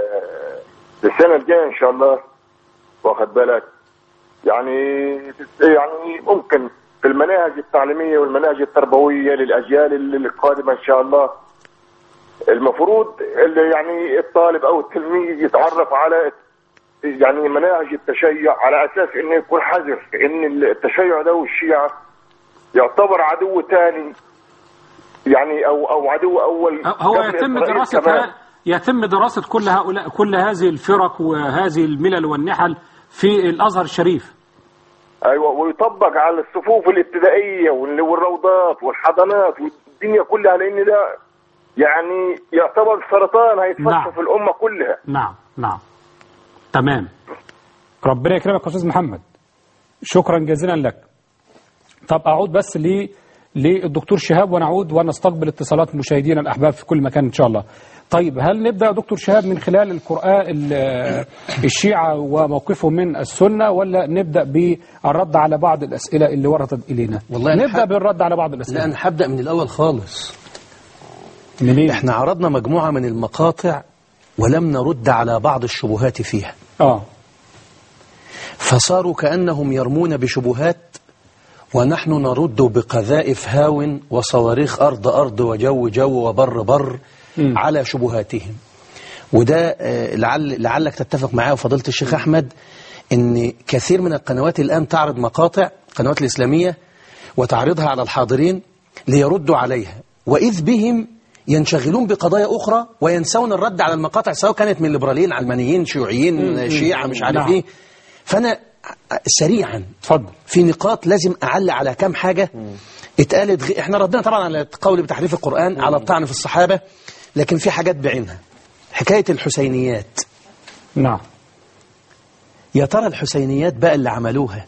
للسنة الجاية إن شاء الله واخد بالك يعني يعني ممكن في المناهج التعليمية والمناهج التربوية للأجيال ال- القادمة إن شاء الله المفروض اللي يعني الطالب أو التلميذ يتعرف على يعني مناهج التشيع على أساس إنه يكون حذر إن التشيع ده والشيعة يعتبر عدو ثاني يعني أو أو عدو أول هو قبل يتم إسرائيل دراسة كمان. ها- يتم دراسة كل هؤلاء كل هذه الفرق وهذه الملل والنحل في الأزهر الشريف ايوه ويطبق على الصفوف الابتدائيه وال- والروضات والحضانات والدنيا كلها لان ده يعني يعتبر سرطان هيتفشى نعم. في الامه كلها نعم نعم تمام ربنا يكرمك يا أستاذ محمد شكرا جزيلا لك طب أعود بس ل للدكتور شهاب ونعود ونستقبل اتصالات مشاهدينا الأحباب في كل مكان إن شاء الله طيب هل نبدأ يا دكتور شهاب من خلال القرآن ال- الشيعة وموقفهم من السنة ولا نبدأ بالرد على بعض الأسئلة اللي وردت إلينا والله أنا نبدأ حاب- بالرد على بعض لا الأسئلة أنا هبدأ من الأول خالص منين؟ احنا عرضنا مجموعة من المقاطع ولم نرد على بعض الشبهات فيها آه فصاروا كأنهم يرمون بشبهات ونحن نرد بقذائف هاو وصواريخ أرض أرض وجو جو وبر بر مم. على شبهاتهم وده آه، لعل لعلك تتفق معاه فضيلة الشيخ أحمد إن كثير من القنوات الآن تعرض مقاطع القنوات الإسلامية وتعرضها على الحاضرين ليردوا عليها وإذ بهم ينشغلون بقضايا أخرى وينسون الرد على المقاطع سواء كانت من ليبراليين علمانيين شيوعيين مم. شيعة مش عارف نعم. إيه فأنا سريعا اتفضل في نقاط لازم أعلق على كام حاجة اتقالت غ... احنا ردنا طبعا على القول بتحريف القرآن على الطعن في الصحابة لكن في حاجات بعينها حكاية الحسينيات نعم يا ترى الحسينيات بقى اللي عملوها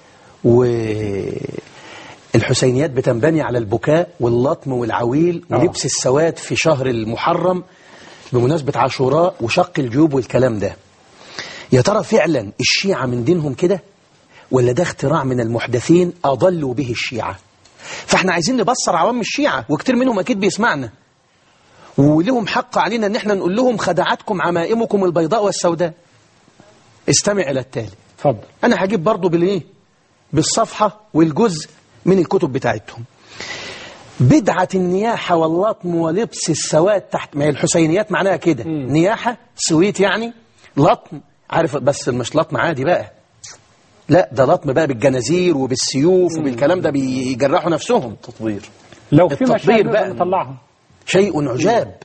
والحسينيات بتنبني على البكاء واللطم والعويل آه. ولبس السواد في شهر المحرم بمناسبة عاشوراء وشق الجيوب والكلام ده يا ترى فعلا الشيعة من دينهم كده ولا ده اختراع من المحدثين أضلوا به الشيعة فاحنا عايزين نبصر عوام الشيعة وكتير منهم أكيد بيسمعنا ولهم حق علينا ان احنا نقول لهم خدعتكم عمائمكم البيضاء والسوداء استمع إلى التالي اتفضل أنا هجيب برضو بالإيه بالصفحة والجزء من الكتب بتاعتهم بدعة النياحة واللطم ولبس السواد تحت ما هي الحسينيات معناها كده نياحة سويت يعني لطم عارف بس مش لطم عادي بقى لا ده لطم بقى بالجنازير وبالسيوف وبالكلام ده بيجرحوا نفسهم تطوير لو في التطبير مشاهد بقى. نقدر نطلعها شيء عجاب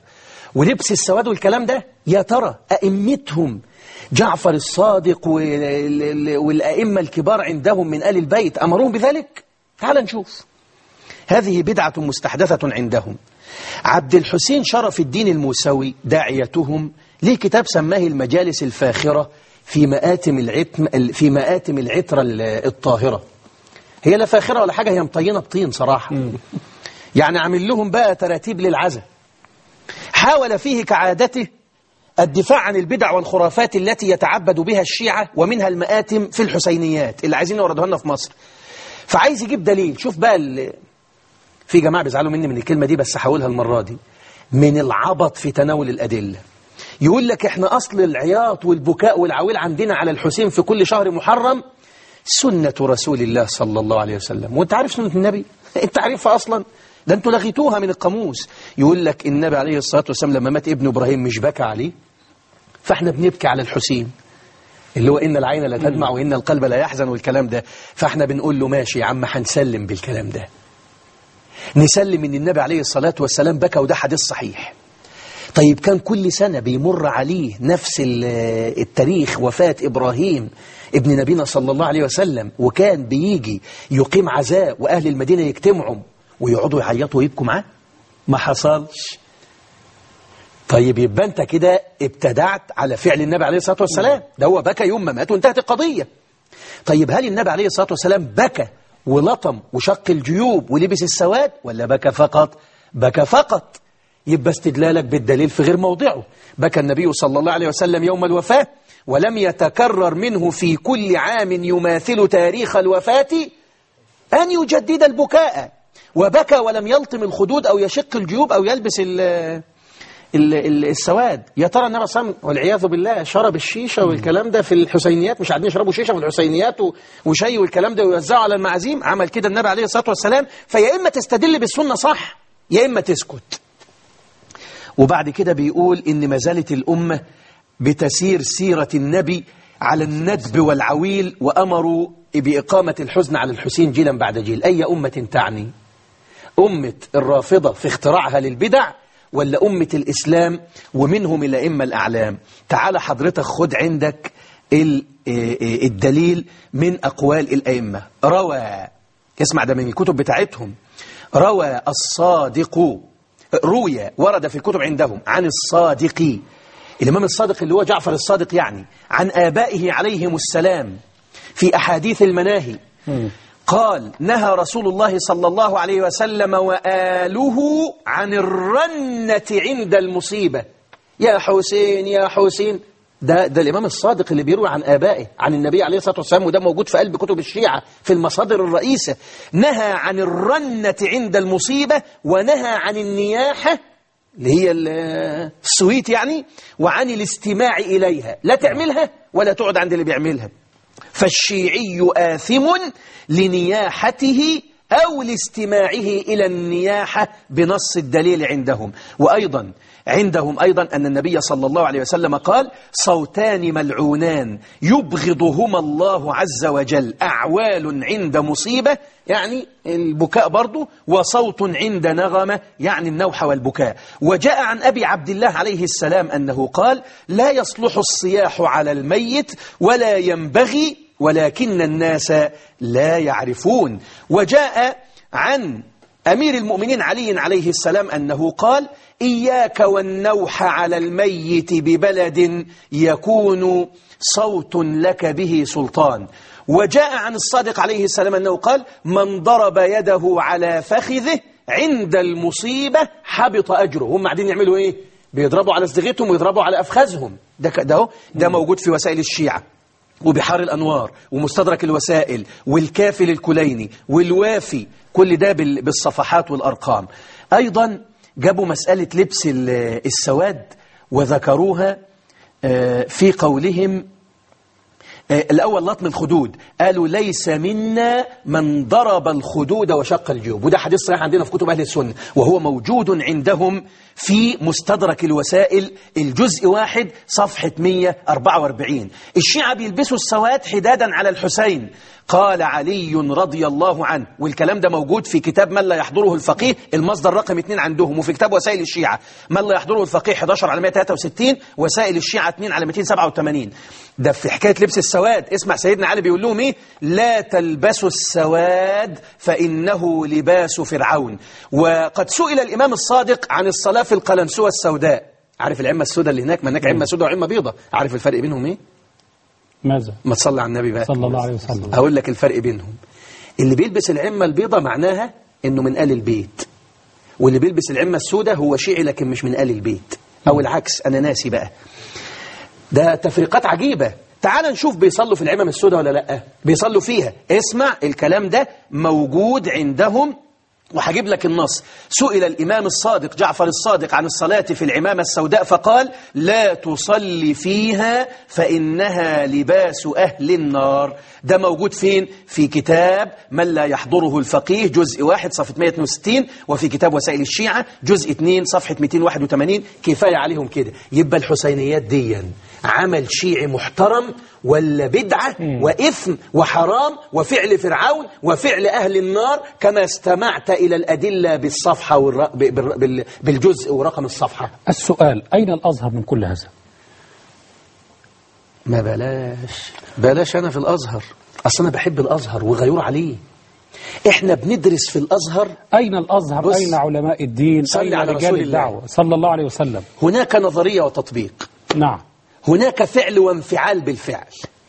ولبس السواد والكلام ده يا ترى أئمتهم جعفر الصادق وال- والأئمة الكبار عندهم من آل البيت أمروهم بذلك تعال نشوف هذه بدعة مستحدثة عندهم عبد الحسين شرف الدين الموسوي داعيتهم ليه كتاب سماه المجالس الفاخرة في مآتم العتم في مآتم العترة الطاهرة هي لا فاخرة ولا حاجة هي مطينة بطين صراحة يعني عامل لهم بقى تراتيب للعزة حاول فيه كعادته الدفاع عن البدع والخرافات التي يتعبد بها الشيعة ومنها المآتم في الحسينيات اللي عايزين يوردوها لنا في مصر فعايز يجيب دليل شوف بقى ال- في جماعة بيزعلوا مني من الكلمة دي بس هقولها المرة دي من العبط في تناول الأدلة يقول لك احنا أصل العياط والبكاء والعويل عندنا على الحسين في كل شهر محرم سنة رسول الله صلى الله عليه وسلم وانت عارف سنة النبي انت عارفها أصلا ده انتوا لغيتوها من القاموس يقول لك النبي عليه الصلاة والسلام لما مات ابن إبراهيم مش بكى عليه فاحنا بنبكي على الحسين اللي هو إن العين لا تدمع وإن القلب لا يحزن والكلام ده فاحنا بنقول له ماشي يا عم هنسلم بالكلام ده نسلم ان النبي عليه الصلاة والسلام بكى وده حديث صحيح طيب كان كل سنة بيمر عليه نفس ال- التاريخ وفاة إبراهيم ابن نبينا صلى الله عليه وسلم وكان بيجي يقيم عزاء وأهل المدينة يجتمعوا ويقعدوا يعيطوا ويبكوا معاه ما حصلش طيب يبقى انت كده ابتدعت على فعل النبي عليه الصلاة والسلام ده هو بكى يوم ما مات وانتهت القضية طيب هل النبي عليه الصلاة والسلام بكى ولطم وشق الجيوب ولبس السواد ولا بكى فقط بكى فقط يبقى استدلالك بالدليل في غير موضعه بكى النبي صلى الله عليه وسلم يوم الوفاة ولم يتكرر منه في كل عام يماثل تاريخ الوفاة أن يجدد البكاء وبكى ولم يلطم الخدود أو يشق الجيوب أو يلبس ال ال ال السواد يا ترى النبي صلى الله عليه وسلم والعياذ بالله شرب الشيشة والكلام ده في الحسينيات مش قاعدين يشربوا شيشة في الحسينيات و- وشاي والكلام ده ويوزعوا على المعازيم عمل كده النبي عليه الصلاة والسلام فيا إما تستدل بالسنة صح يا إما تسكت وبعد كده بيقول إن ما زالت الأمة بتسير سيرة النبي على الندب والعويل وأمروا بإقامة الحزن على الحسين جيلا بعد جيل أي أمة تعني أمة الرافضة في اختراعها للبدع ولا أمة الإسلام ومنهم الأئمة الأعلام تعال حضرتك خد عندك ال- إيه إيه الدليل من أقوال الأئمة روى اسمع ده من الكتب بتاعتهم روى الصادق روي ورد في الكتب عندهم عن الصادق الإمام الصادق اللي هو جعفر الصادق يعني عن آبائه عليهم السلام في أحاديث المناهي قال نهى رسول الله صلى الله عليه وسلم وآله عن الرنة عند المصيبة يا حسين يا حسين ده, ده الإمام الصادق اللي بيروي عن آبائه عن النبي عليه الصلاة والسلام وده موجود في قلب كتب الشيعة في المصادر الرئيسة نهى عن الرنة عند المصيبة ونهى عن النياحة اللي هي ال- السويت يعني وعن الاستماع إليها لا تعملها ولا تقعد عند اللي بيعملها فالشيعي آثم لنياحته أو لاستماعه إلى النياحة بنص الدليل عندهم وأيضا عندهم أيضا أن النبي صلى الله عليه وسلم قال صوتان ملعونان يبغضهما الله عز وجل أعوال عند مصيبة يعني البكاء برضو وصوت عند نغمة يعني النوح والبكاء وجاء عن أبي عبد الله عليه السلام أنه قال لا يصلح الصياح على الميت ولا ينبغي ولكن الناس لا يعرفون وجاء عن أمير المؤمنين علي عليه السلام أنه قال إياك والنوح على الميت ببلد يكون صوت لك به سلطان وجاء عن الصادق عليه السلام أنه قال من ضرب يده على فخذه عند المصيبة حبط أجره هم قاعدين يعملوا إيه؟ بيضربوا على صدغتهم ويضربوا على أفخاذهم ده ك- ده هو- ده موجود في وسائل الشيعة وبحار الأنوار ومستدرك الوسائل والكافل الكليني والوافي كل ده بال- بالصفحات والأرقام أيضا جابوا مسألة لبس ال- السواد وذكروها آه، في قولهم آه، الأول لطم الخدود قالوا ليس منا من ضرب الخدود وشق الجيوب وده حديث صحيح عندنا في كتب أهل السنة وهو موجود عندهم في مستدرك الوسائل الجزء واحد صفحة 144 الشيعة بيلبسوا السواد حدادا على الحسين قال علي رضي الله عنه والكلام ده موجود في كتاب من لا يحضره الفقيه المصدر رقم 2 عندهم وفي كتاب وسائل الشيعة من لا يحضره الفقيه 11 على 163 وسائل الشيعة 2 على 287 ده في حكاية لبس السواد اسمع سيدنا علي بيقول لهم ايه لا تلبسوا السواد فإنه لباس فرعون وقد سئل الإمام الصادق عن الصلاة في القلنسوة السوداء عارف العمة السوداء اللي هناك ما هناك عمة سوداء وعمة بيضة عارف الفرق بينهم ايه ماذا ما تصلي على النبي بقى صلى الله عليه وسلم هقول لك الفرق بينهم اللي بيلبس العمة البيضة معناها انه من آل البيت واللي بيلبس العمة السوداء هو شيعي لكن مش من آل البيت او العكس انا ناسي بقى ده تفريقات عجيبة تعال نشوف بيصلوا في العمم السوداء ولا لا بيصلوا فيها اسمع الكلام ده موجود عندهم وهجيب لك النص سئل الإمام الصادق جعفر الصادق عن الصلاة في العمامة السوداء فقال لا تصلي فيها فإنها لباس أهل النار ده موجود فين؟ في كتاب من لا يحضره الفقيه جزء واحد صفحة 162 وفي كتاب وسائل الشيعة جزء 2 صفحة 281 كفاية عليهم كده يبقى الحسينيات ديا عمل شيعي محترم ولا بدعة وإثم وحرام وفعل فرعون وفعل أهل النار كما استمعت إلى الأدلة بالصفحة والر... ب- بال- بال- بالجزء ورقم الصفحة السؤال أين الأزهر من كل هذا ما بلاش بلاش أنا في الأزهر أصل أنا بحب الأزهر وغيور عليه إحنا بندرس في الأزهر أين الأزهر بص. أين علماء الدين صلي أين على رجال رسول الله. الدعوة صلى الله عليه وسلم هناك نظرية وتطبيق نعم هناك فعل وانفعال بالفعل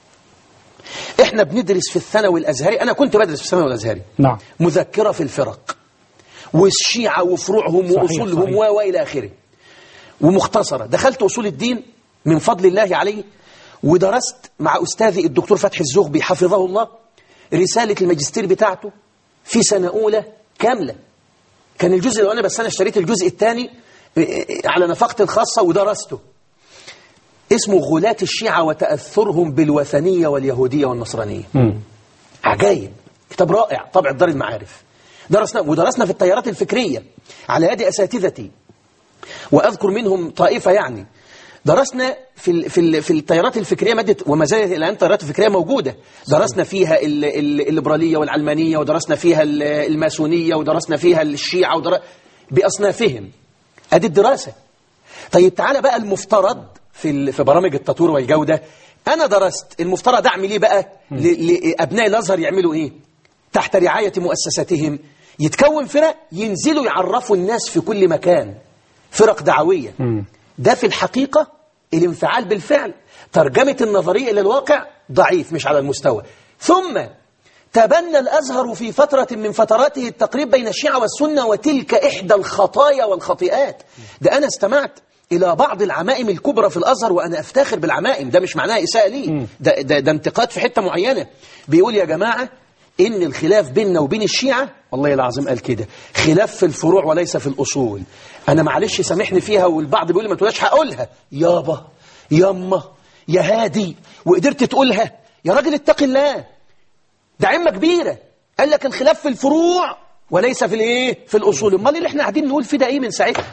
احنا بندرس في الثانوي الازهري انا كنت بدرس في الثانوي الازهري نعم مذكره في الفرق والشيعه وفروعهم صحيح، واصولهم صحيح. و والى اخره ومختصره دخلت اصول الدين من فضل الله عليه ودرست مع استاذي الدكتور فتحي الزغبي حفظه الله رساله الماجستير بتاعته في سنه اولى كامله كان الجزء الاولاني بس انا اشتريت الجزء الثاني على نفقتي الخاصه ودرسته اسمه غلاة الشيعة وتأثرهم بالوثنية واليهودية والنصرانية مم. عجايب كتاب رائع طبع دار المعارف درسنا ودرسنا في التيارات الفكرية على يد أساتذتي وأذكر منهم طائفة يعني درسنا في ال في ال في التيارات الفكرية مادة وما زالت الآن التيارات الفكرية موجودة درسنا فيها ال ال الليبرالية والعلمانية ودرسنا فيها ال- الماسونية ودرسنا فيها الشيعة ودر... بأصنافهم أدي الدراسة طيب تعالى بقى المفترض في ال- في برامج التطوير والجودة أنا درست المفترض أعمل إيه بقى ل- لأبناء الأزهر يعملوا إيه تحت رعاية مؤسساتهم يتكون فرق ينزلوا يعرفوا الناس في كل مكان فرق دعوية ده في الحقيقة الانفعال بالفعل ترجمة النظرية إلى الواقع ضعيف مش على المستوى ثم تبنى الأزهر في فترة من فتراته التقريب بين الشيعة والسنة وتلك إحدى الخطايا والخطيئات ده أنا استمعت إلى بعض العمائم الكبرى في الأزهر وأنا أفتخر بالعمائم ده مش معناها إساءة لي ده, ده, ده انتقاد في حتة معينة بيقول يا جماعة إن الخلاف بيننا وبين الشيعة والله العظيم قال كده خلاف في الفروع وليس في الأصول أنا معلش سامحني فيها والبعض بيقول لي ما تقولهاش هقولها يابا يما يا هادي وقدرت تقولها يا راجل اتق الله ده عمة كبيرة قال لك الخلاف في الفروع وليس في الايه في الاصول امال اللي احنا قاعدين نقول فيه ده ايه من ساعتها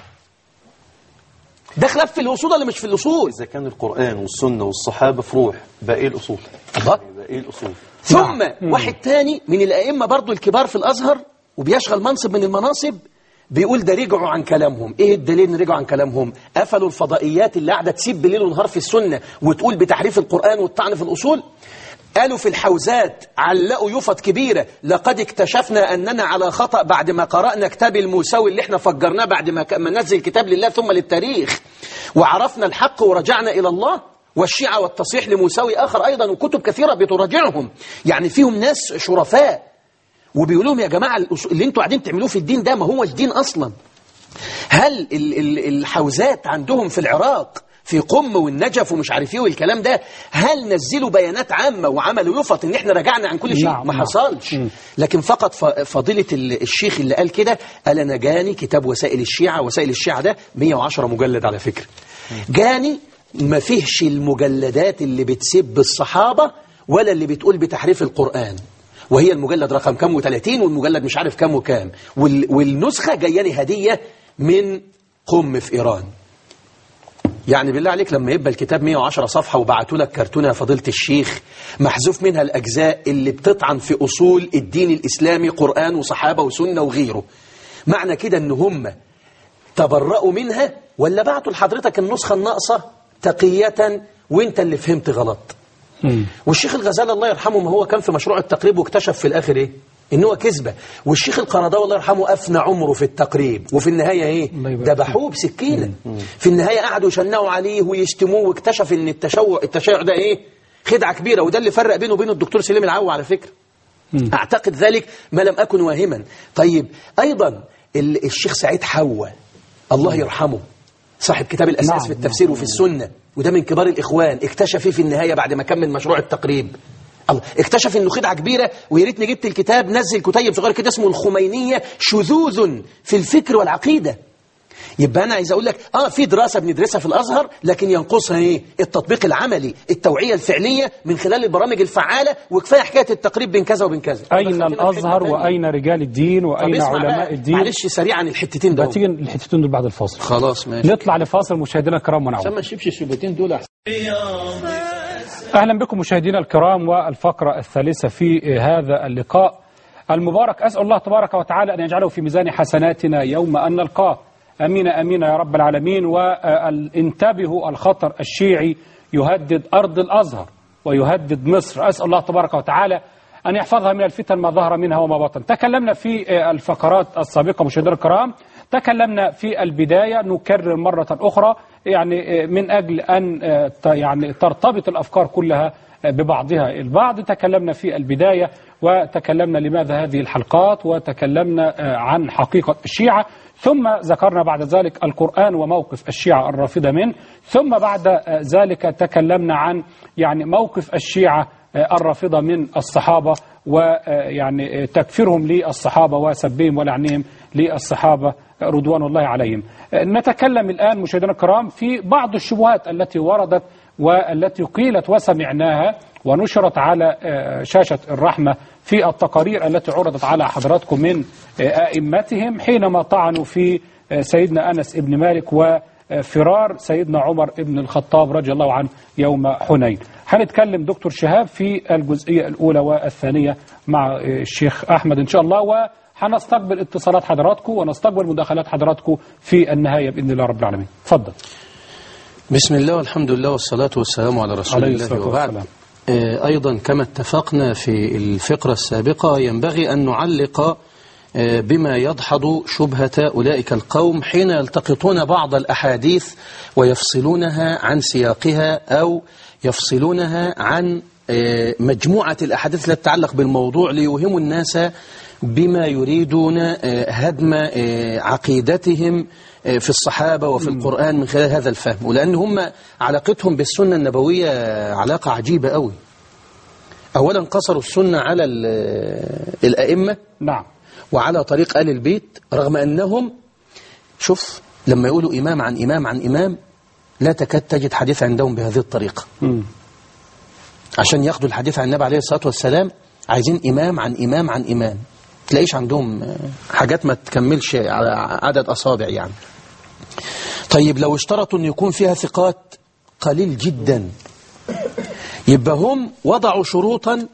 ده خلاف في الاصول ولا مش في الاصول إذا كان القرآن والسنة والصحابة فروع بقى إيه الأصول؟ الله بقى إيه الأصول؟ ثم واحد تاني من الائمه برضو الكبار في الازهر وبيشغل منصب من المناصب بيقول ده رجعوا عن كلامهم ايه الدليل ان رجعوا عن كلامهم قفلوا الفضائيات اللي قاعده تسيب ليل ونهار في السنه وتقول بتحريف القران والطعن في الاصول قالوا في الحوزات علقوا يفط كبيرة لقد اكتشفنا أننا على خطأ بعد ما قرأنا كتاب الموسوي اللي احنا فجرناه بعد ما ك- ما نزل كتاب لله ثم للتاريخ وعرفنا الحق ورجعنا إلى الله والشيعة والتصحيح لموسوي آخر أيضا وكتب كثيرة بتراجعهم يعني فيهم ناس شرفاء وبيقولوا لهم يا جماعة الأصول- اللي انتوا قاعدين تعملوه في الدين ده ما هو الدين أصلا هل ال- ال- الحوزات عندهم في العراق في قم والنجف ومش عارف ايه والكلام ده هل نزلوا بيانات عامة وعملوا يفط ان احنا رجعنا عن كل شيء نعم، ما نعم. حصلش لكن فقط ف- فضيلة ال- الشيخ اللي قال كده قال انا جاني كتاب وسائل الشيعة وسائل الشيعة ده 110 مجلد على فكرة جاني ما فيهش المجلدات اللي بتسب الصحابة ولا اللي بتقول بتحريف القرآن وهي المجلد رقم كام و30 والمجلد مش عارف كام وكام وال- والنسخة جاياني هدية من قم في إيران يعني بالله عليك لما يبقى الكتاب 110 صفحة وبعتوا لك كرتونة يا فضيلة الشيخ محذوف منها الأجزاء اللي بتطعن في أصول الدين الإسلامي قرآن وصحابة وسنة وغيره معنى كده ان هم تبرأوا منها ولا بعتوا لحضرتك النسخة الناقصة تقية وانت اللي فهمت غلط والشيخ الغزالي الله يرحمه ما هو كان في مشروع التقريب واكتشف في الآخر ايه ان هو كذبة والشيخ القرضاوي الله يرحمه أفنى عمره في التقريب وفي النهاية ايه ذبحوه بسكينة في النهاية قعدوا يشنعوا عليه ويشتموه واكتشف ان التشوع التشيع ده ايه خدعة كبيرة وده اللي فرق بينه وبين الدكتور سليم العو على فكرة أعتقد ذلك ما لم أكن واهما طيب أيضا ال- الشيخ سعيد حوا الله يرحمه صاحب كتاب الأساس نعم، في التفسير وفي السنة وده من كبار الإخوان اكتشف إيه في النهاية بعد ما كمل مشروع التقريب الله اكتشف انه خدعه كبيره ويا ريتني جبت الكتاب نزل كتيب صغير كده اسمه الخمينيه شذوذ في الفكر والعقيده يبقى انا عايز اقول لك اه في دراسه بندرسها في الازهر لكن ينقصها ايه التطبيق العملي التوعيه الفعليه من خلال البرامج الفعاله وكفايه حكايه التقريب بين كذا وبين كذا أين الأزهر وأين رجال الدين طب وأين اسمع علماء بقى، الدين معلش سريعا الحتتين دول تيجي الحتتين دول بعد الفاصل خلاص ماشي نطلع لفاصل مشاهدينا الكرام ونعود عشان ما نشوفش الشبهتين دول احسن أهلا بكم مشاهدينا الكرام والفقرة الثالثة في هذا اللقاء المبارك أسأل الله تبارك وتعالى أن يجعله في ميزان حسناتنا يوم أن نلقاه أمين أمين يا رب العالمين وانتبهوا الخطر الشيعي يهدد أرض الأزهر ويهدد مصر أسأل الله تبارك وتعالى أن يحفظها من الفتن ما ظهر منها وما بطن تكلمنا في الفقرات السابقة مشاهدينا الكرام تكلمنا في البداية نكرر مرة أخرى يعني من أجل أن يعني ترتبط الأفكار كلها ببعضها البعض تكلمنا في البداية وتكلمنا لماذا هذه الحلقات وتكلمنا عن حقيقة الشيعة ثم ذكرنا بعد ذلك القرآن وموقف الشيعة الرافضة منه ثم بعد ذلك تكلمنا عن يعني موقف الشيعة الرافضة من الصحابة ويعني تكفيرهم للصحابة وسبهم ولعنهم للصحابة رضوان الله عليهم نتكلم الآن مشاهدينا الكرام في بعض الشبهات التي وردت والتي قيلت وسمعناها ونشرت على شاشة الرحمة في التقارير التي عرضت على حضراتكم من أئمتهم حينما طعنوا في سيدنا أنس ابن مالك وفرار سيدنا عمر ابن الخطاب رضي الله عنه يوم حنين هنتكلم دكتور شهاب في الجزئية الأولى والثانية مع الشيخ أحمد إن شاء الله وهنستقبل اتصالات حضراتكم ونستقبل مداخلات حضراتكم في النهاية بإذن الله رب العالمين تفضل بسم الله والحمد لله والصلاة والسلام على رسول عليه الله الصلاة وبعد والسلام. آه، أيضا كما اتفقنا في الفقرة السابقة ينبغي أن نعلق آه، بما يدحض شبهة أولئك القوم حين يلتقطون بعض الأحاديث ويفصلونها عن سياقها أو يفصلونها عن آه، مجموعة الأحاديث التي تتعلق بالموضوع ليوهموا الناس بما يريدون آه، هدم آه، عقيدتهم آه، في الصحابة وفي القرآن من خلال هذا الفهم ولأن هم علاقتهم بالسنة النبوية علاقة عجيبة قوي أولا قصروا السنة على ال- الأئمة نعم وعلى طريق آل البيت رغم أنهم شوف لما يقولوا إمام عن إمام عن إمام لا تكاد تجد حديث عندهم بهذه الطريقة عشان ياخدوا الحديث عن النبي عليه الصلاة والسلام عايزين إمام عن إمام عن إمام تلاقيش عندهم آه، حاجات ما تكملش على عدد أصابع يعني طيب لو اشترطوا أن يكون فيها ثقات قليل جدا يبقى هم وضعوا شروطا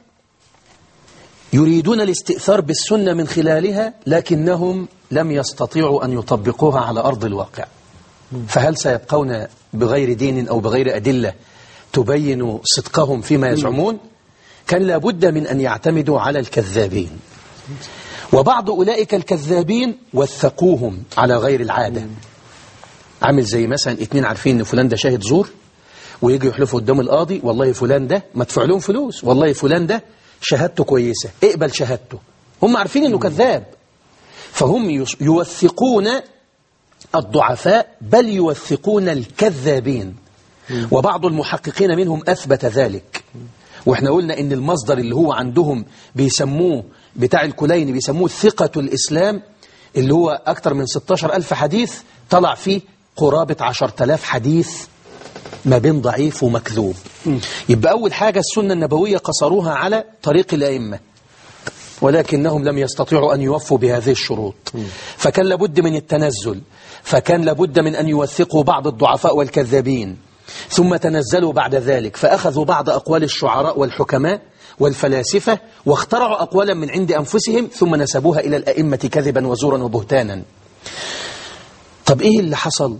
يريدون الاستئثار بالسنة من خلالها لكنهم لم يستطيعوا أن يطبقوها على أرض الواقع فهل سيبقون بغير دين أو بغير أدلة تبين صدقهم فيما يزعمون كان لابد من أن يعتمدوا على الكذابين وبعض أولئك الكذابين وثقوهم على غير العادة عامل زي مثلا اتنين عارفين ان فلان ده شاهد زور ويجي يحلفوا قدام القاضي والله فلان ده مدفوع لهم فلوس والله فلان ده شهادته كويسة اقبل شهادته هم عارفين انه كذاب فهم يس- يوثقون الضعفاء بل يوثقون الكذابين وبعض المحققين منهم أثبت ذلك واحنا قلنا ان المصدر اللي هو عندهم بيسموه بتاع الكليني بيسموه ثقة الإسلام اللي هو أكثر من 16 ألف حديث طلع فيه قرابة 10,000 حديث ما بين ضعيف ومكذوب يبقى أول حاجة السنة النبوية قصروها على طريق الأئمة ولكنهم لم يستطيعوا أن يوفوا بهذه الشروط فكان لابد من التنزل فكان لابد من أن يوثقوا بعض الضعفاء والكذابين ثم تنزلوا بعد ذلك فأخذوا بعض أقوال الشعراء والحكماء والفلاسفة واخترعوا أقوالا من عند أنفسهم ثم نسبوها إلى الأئمة كذبا وزورا وبهتانا طب إيه اللي حصل؟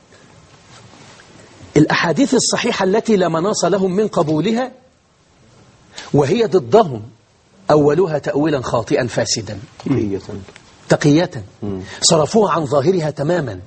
الأحاديث الصحيحة التي لا مناص لهم من قبولها وهي ضدهم أولها تأويلا خاطئا فاسدا تقية تقية صرفوها عن ظاهرها تماما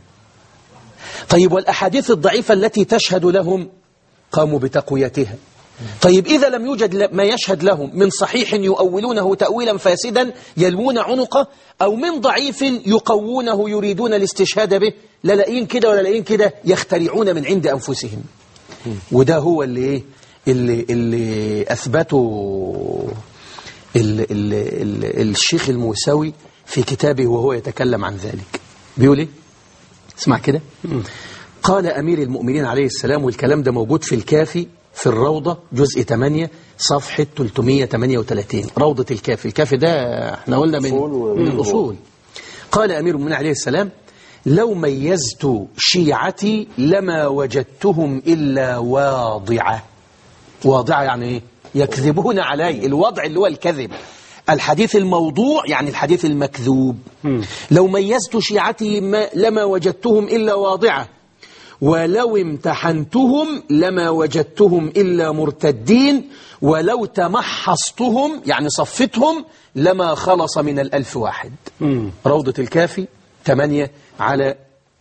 طيب والأحاديث الضعيفة التي تشهد لهم قاموا بتقويتها طيب إذا لم يوجد ل- ما يشهد لهم من صحيح يؤولونه تأويلا فاسدا يلوون عنقه أو من ضعيف يقوونه يريدون الاستشهاد به لا لاقيين كده ولا لاقيين كده يخترعون من عند أنفسهم وده هو اللي إيه؟ اللي, اللي أثبته ال ال ال الشيخ الموسوي في كتابه وهو يتكلم عن ذلك بيقول ايه اسمع كده قال أمير المؤمنين عليه السلام والكلام ده موجود في الكافي في الروضة جزء 8 صفحة 338 روضة الكافي الكافي ده احنا قلنا من, من الأصول قال أمير المؤمنين عليه السلام لو ميزت شيعتي لما وجدتهم إلا واضعة واضعة يعني ايه يكذبون علي الوضع اللي هو الكذب الحديث الموضوع يعني الحديث المكذوب لو ميزت شيعتي ما لما وجدتهم إلا واضعة ولو امتحنتهم لما وجدتهم إلا مرتدين ولو تمحصتهم يعني صفتهم لما خلص من الألف واحد روضة الكافي 8 على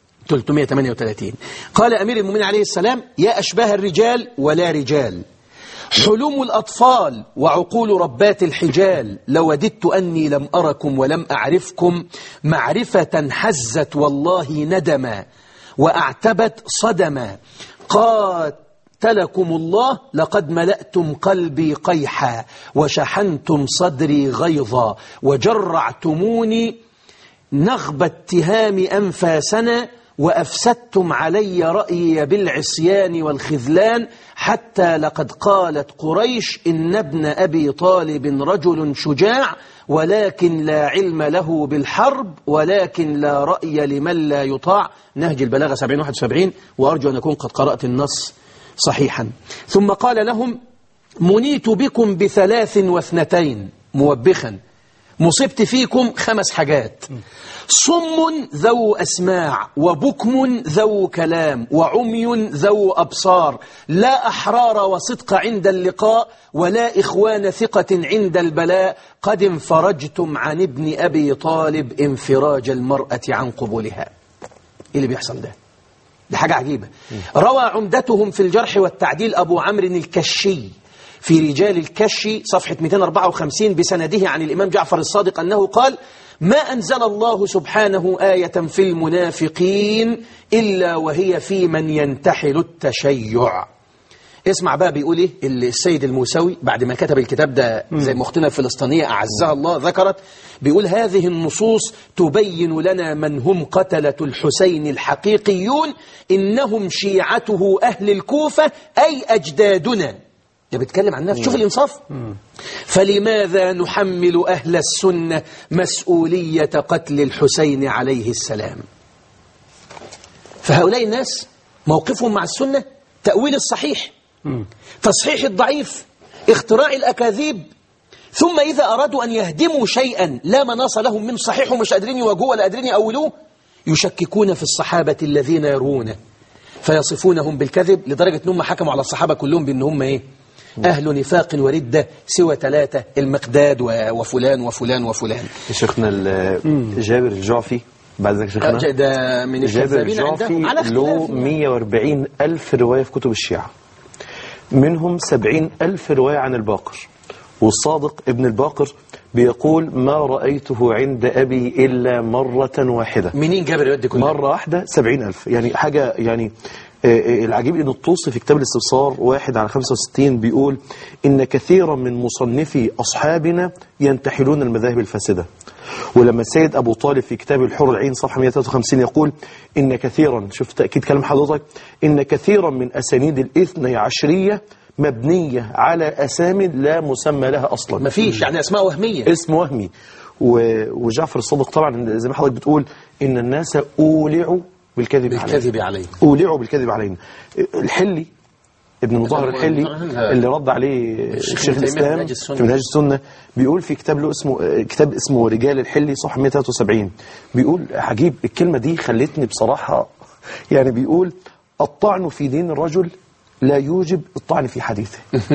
338 قال أمير المؤمنين عليه السلام يا أشباه الرجال ولا رجال حلم الأطفال وعقول ربات الحجال لوددت أني لم أركم ولم أعرفكم معرفة حزت والله ندما وأعتبت صدما قاتلكم الله لقد ملأتم قلبي قيحا وشحنتم صدري غيظا وجرعتموني نغب اتهام أنفاسنا وأفسدتم علي رأيي بالعصيان والخذلان حتى لقد قالت قريش إن ابن أبي طالب رجل شجاع ولكن لا علم له بالحرب ولكن لا رأي لمن لا يطاع نهج البلاغة 7071 وأرجو أن أكون قد قرأت النص صحيحا ثم قال لهم منيت بكم بثلاث واثنتين موبخا مصبت فيكم خمس حاجات صم ذو أسماع وبكم ذو كلام وعمي ذو أبصار لا أحرار وصدق عند اللقاء ولا إخوان ثقة عند البلاء قد انفرجتم عن ابن أبي طالب انفراج المرأة عن قبولها إيه اللي بيحصل ده ده حاجة عجيبة روى عمدتهم في الجرح والتعديل أبو عمرو الكشي في رجال الكشي صفحة 254 بسنده عن الإمام جعفر الصادق أنه قال ما أنزل الله سبحانه آية في المنافقين إلا وهي في من ينتحل التشيع اسمع بقى بيقول ايه السيد الموسوي بعد ما كتب الكتاب ده زي ما اختنا الفلسطينيه اعزها الله ذكرت بيقول هذه النصوص تبين لنا من هم قتله الحسين الحقيقيون انهم شيعته اهل الكوفه اي اجدادنا ده بيتكلم عن نفسه شوف الانصاف فلماذا نحمل اهل السنه مسؤوليه قتل الحسين عليه السلام فهؤلاء الناس موقفهم مع السنه تاويل الصحيح تصحيح الضعيف اختراع الأكاذيب ثم إذا أرادوا أن يهدموا شيئا لا مناص لهم من صحيح ومش قادرين يواجهوه ولا قادرين يأولوه يشككون في الصحابة الذين يرونه فيصفونهم بالكذب لدرجة أنهم حكموا على الصحابة كلهم بأن هم إيه؟ أهل نفاق وردة سوى ثلاثة المقداد و- وفلان وفلان وفلان شيخنا ال- جابر الجعفي بعد ذلك شيخنا أه، ده من جابر الكذابين عندهم على الجعفي له اختلاف 140 ألف رواية في كتب الشيعة منهم 70 ألف رواية عن الباقر والصادق ابن الباقر بيقول ما رأيته عند أبي إلا مرة واحدة منين جابر الروايات دي كلها؟ مرة واحدة 70 ألف يعني حاجة يعني آه، آه، العجيب ان الطوسي في كتاب الاستبصار واحد على 65 بيقول ان كثيرا من مصنفي اصحابنا ينتحلون المذاهب الفاسده ولما السيد ابو طالب في كتاب الحر العين صفحه 153 يقول ان كثيرا شوف تاكيد كلام حضرتك ان كثيرا من اسانيد الاثني عشريه مبنيه على اسامي لا مسمى لها اصلا مفيش يعني اسماء وهميه اسم وهمي و- وجعفر الصادق طبعا زي ما حضرتك بتقول ان الناس اولعوا بالكذب بالكذب عليه أولعوا بالكذب علينا الحلي ابن مظاهر الحلي اللي رد عليه الشيخ الشيخ ابن تيمية في الإسلام منهاج السنة. في منهاج السنة بيقول في كتاب له اسمه كتاب اسمه رجال الحلي صح 173 بيقول عجيب الكلمة دي خلتني بصراحة يعني بيقول الطعن في دين الرجل لا يوجب الطعن في حديثه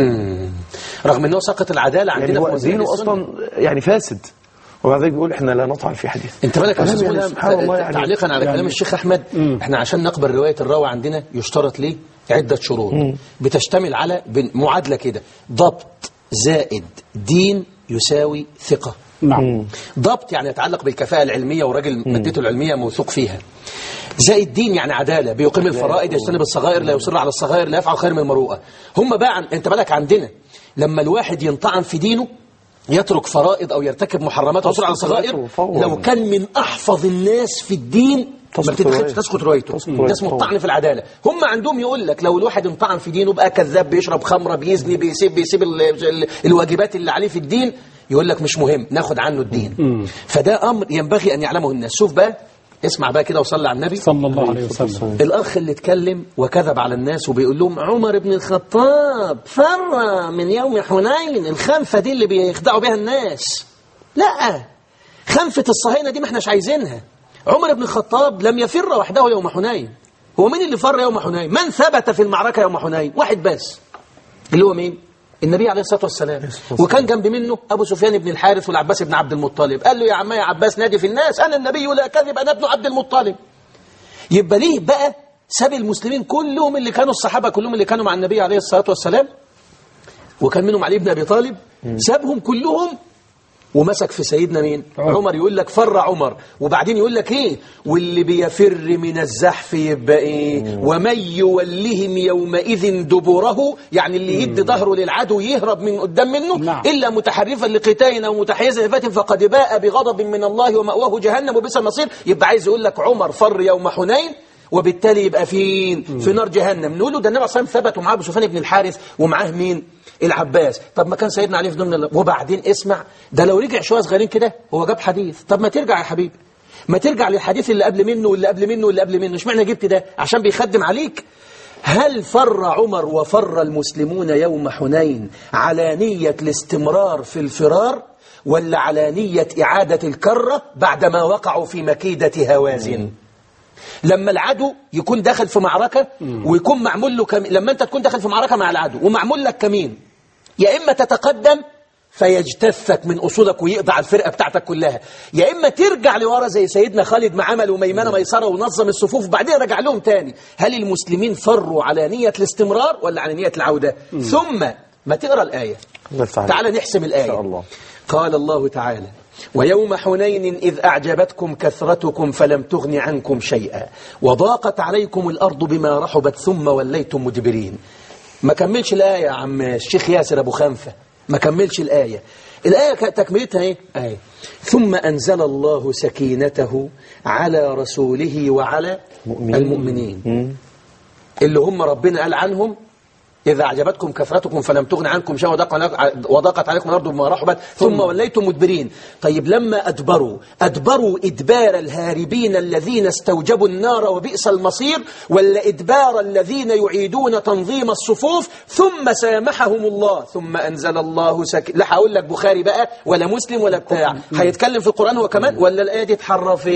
رغم انه سقط العداله يعني عندنا هو في وزير دينه السنة. اصلا يعني فاسد وبعد ذلك بيقول احنا لا نطعن في حديث انت بالك يا كلام استاذ يعني ملهم سبحان الله يعني تعليقا على كلام الشيخ احمد احنا عشان نقبل روايه الراوي عندنا يشترط ليه عده شروط بتشتمل على بن- معادله كده ضبط زائد دين يساوي ثقه نعم ضبط يعني يتعلق بالكفاءة العلمية وراجل مادته العلمية موثوق فيها زائد دين يعني عدالة بيقيم الفرائض يجتنب الصغائر لا يصر على الصغائر لا يفعل خير من المروءة هم بقى عن... انت بالك عندنا لما الواحد ينطعن في دينه يترك فرائض او يرتكب محرمات او يصر على الصغائر فورا. لو كان من احفظ الناس في الدين ما تسقط بتتخذش روايته. تسقط روايته تسقط ده روايته اسمه فورا. الطعن في العدالة هم عندهم يقول لك لو الواحد انطعن في دينه بقى كذاب بيشرب خمرة بيزني بيسيب بيسيب ال... ال... الواجبات اللي عليه في الدين يقول لك مش مهم ناخد عنه الدين فده امر ينبغي ان يعلمه الناس شوف بقى اسمع بقى كده وصلي على النبي صلى الله عليه وسلم الأخ اللي اتكلم وكذب على الناس وبيقول لهم عمر بن الخطاب فر من يوم حنين الخنفة دي اللي بيخدعوا بها الناس لا خنفة الصهاينة دي ما احناش عايزينها عمر بن الخطاب لم يفر وحده يوم حنين هو مين اللي فر يوم حنين من ثبت في المعركة يوم حنين واحد بس اللي هو مين النبي عليه الصلاة والسلام وكان جنب منه أبو سفيان بن الحارث والعباس بن عبد المطلب قال له يا عم يا عباس نادي في الناس أنا النبي لا كذب أنا ابن عبد المطلب يبقى ليه بقى ساب المسلمين كلهم اللي كانوا الصحابة كلهم اللي كانوا مع النبي عليه الصلاة والسلام وكان منهم علي بن أبي طالب سابهم كلهم ومسك في سيدنا مين عمر يقول لك فر عمر وبعدين يقول لك ايه واللي بيفر من الزحف يبقى ايه ومن يولهم يومئذ دبره يعني اللي يدي ظهره للعدو يهرب من قدام منه نعم. الا متحرفا لقتال او متحيزا لفات فقد باء بغضب من الله ومأواه جهنم وبئس المصير يبقى عايز يقول لك عمر فر يوم حنين وبالتالي يبقى فين في نار جهنم نقول له ده النبي صلى الله عليه وسلم ثبت ومعاه ابو سفيان بن الحارث ومعاه مين العباس طب ما كان سيدنا علي في ضمن ال- وبعدين اسمع ده لو رجع شويه صغيرين كده هو جاب حديث طب ما ترجع يا حبيبي ما ترجع للحديث اللي قبل منه واللي قبل منه واللي قبل منه اشمعنى جبت ده عشان بيخدم عليك هل فر عمر وفر المسلمون يوم حنين على نية الاستمرار في الفرار ولا على نية إعادة الكرة بعدما وقعوا في مكيدة هوازن لما العدو يكون داخل في معركة ويكون معمول له كم... لما انت تكون داخل في معركة مع العدو ومعمول لك كمين يا إما تتقدم فيجتثك من أصولك ويقضي على الفرقة بتاعتك كلها يا إما ترجع لورا زي سيدنا خالد ما عمل وميمنة ميسرة ونظم الصفوف وبعدين رجع لهم تاني هل المسلمين فروا على نية الاستمرار ولا على نية العودة ثم ما تقرأ الآية الله يفتح عليك. تعال نحسم الآية إن شاء الله. قال الله تعالى ويوم حنين إذ أعجبتكم كثرتكم فلم تغن عنكم شيئا وضاقت عليكم الأرض بما رحبت ثم وليتم مدبرين ما كملش الآية يا عم الشيخ ياسر أبو خنفة ما كملش الآية الآية ك- تكملتها إيه؟ آية. ثم أنزل الله سكينته على رسوله وعلى مؤمنين. المؤمنين اللي هم ربنا قال عنهم إذا أعجبتكم كثرتكم فلم تغن عنكم شيئا وضاق عليك- وضاقت عليكم الأرض بما رحبت ثم وليتم مدبرين طيب لما أدبروا أدبروا إدبار الهاربين الذين استوجبوا النار وبئس المصير ولا إدبار الذين يعيدون تنظيم الصفوف ثم سامحهم الله ثم أنزل الله سك... لا هقول لك بخاري بقى ولا مسلم ولا بتاع هيتكلم في القرآن هو كمان ولا الآية دي اتحرفت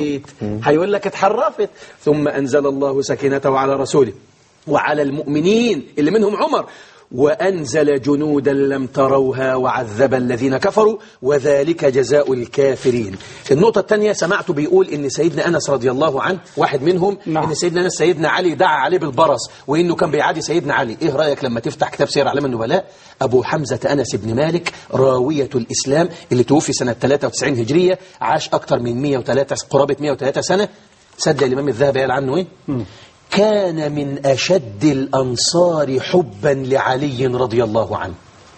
هيقول لك اتحرفت ثم أنزل الله سكينته على رسوله وعلى المؤمنين اللي منهم عمر وأنزل جنودا لم تروها وعذب الذين كفروا وذلك جزاء الكافرين النقطة الثانية سمعته بيقول إن سيدنا أنس رضي الله عنه واحد منهم نعم. إن سيدنا أنس سيدنا علي دعا عليه بالبرص وإنه كان بيعادي سيدنا علي إيه رأيك لما تفتح كتاب سير أعلام النبلاء أبو حمزة أنس بن مالك راوية الإسلام اللي توفي سنة 93 هجرية عاش أكثر من 103 قرابة 103 سنة صدق الإمام الذهبي قال عنه إيه كان من أشد الأنصار حبا لعلي رضي الله عنه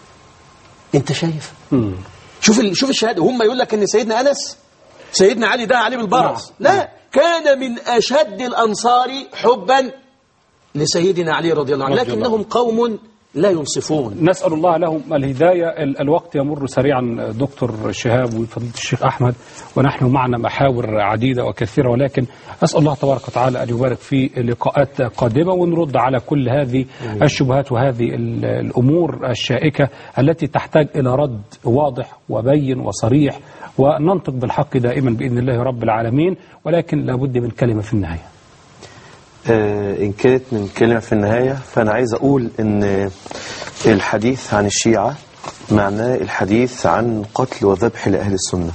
أنت شايف شوف ال... شوف الشهادة هم يقول لك أن سيدنا أنس سيدنا علي دعا عليه بالبرص لا كان من أشد الأنصار حبا لسيدنا علي رضي الله عنه رضي الله لكنهم قوم لا ينصفون نسأل الله لهم الهداية ال- الوقت يمر سريعا دكتور شهاب وفضيلة الشيخ أحمد ونحن معنا محاور عديدة وكثيرة ولكن أسأل الله تبارك وتعالى أن يبارك في لقاءات قادمة ونرد على كل هذه الشبهات وهذه ال- الأمور الشائكة التي تحتاج إلى رد واضح وبين وصريح وننطق بالحق دائما بإذن الله رب العالمين ولكن لابد من كلمة في النهاية آه، إن كانت من كلمة في النهاية فأنا عايز أقول إن الحديث عن الشيعة معناه الحديث عن قتل وذبح لأهل السنة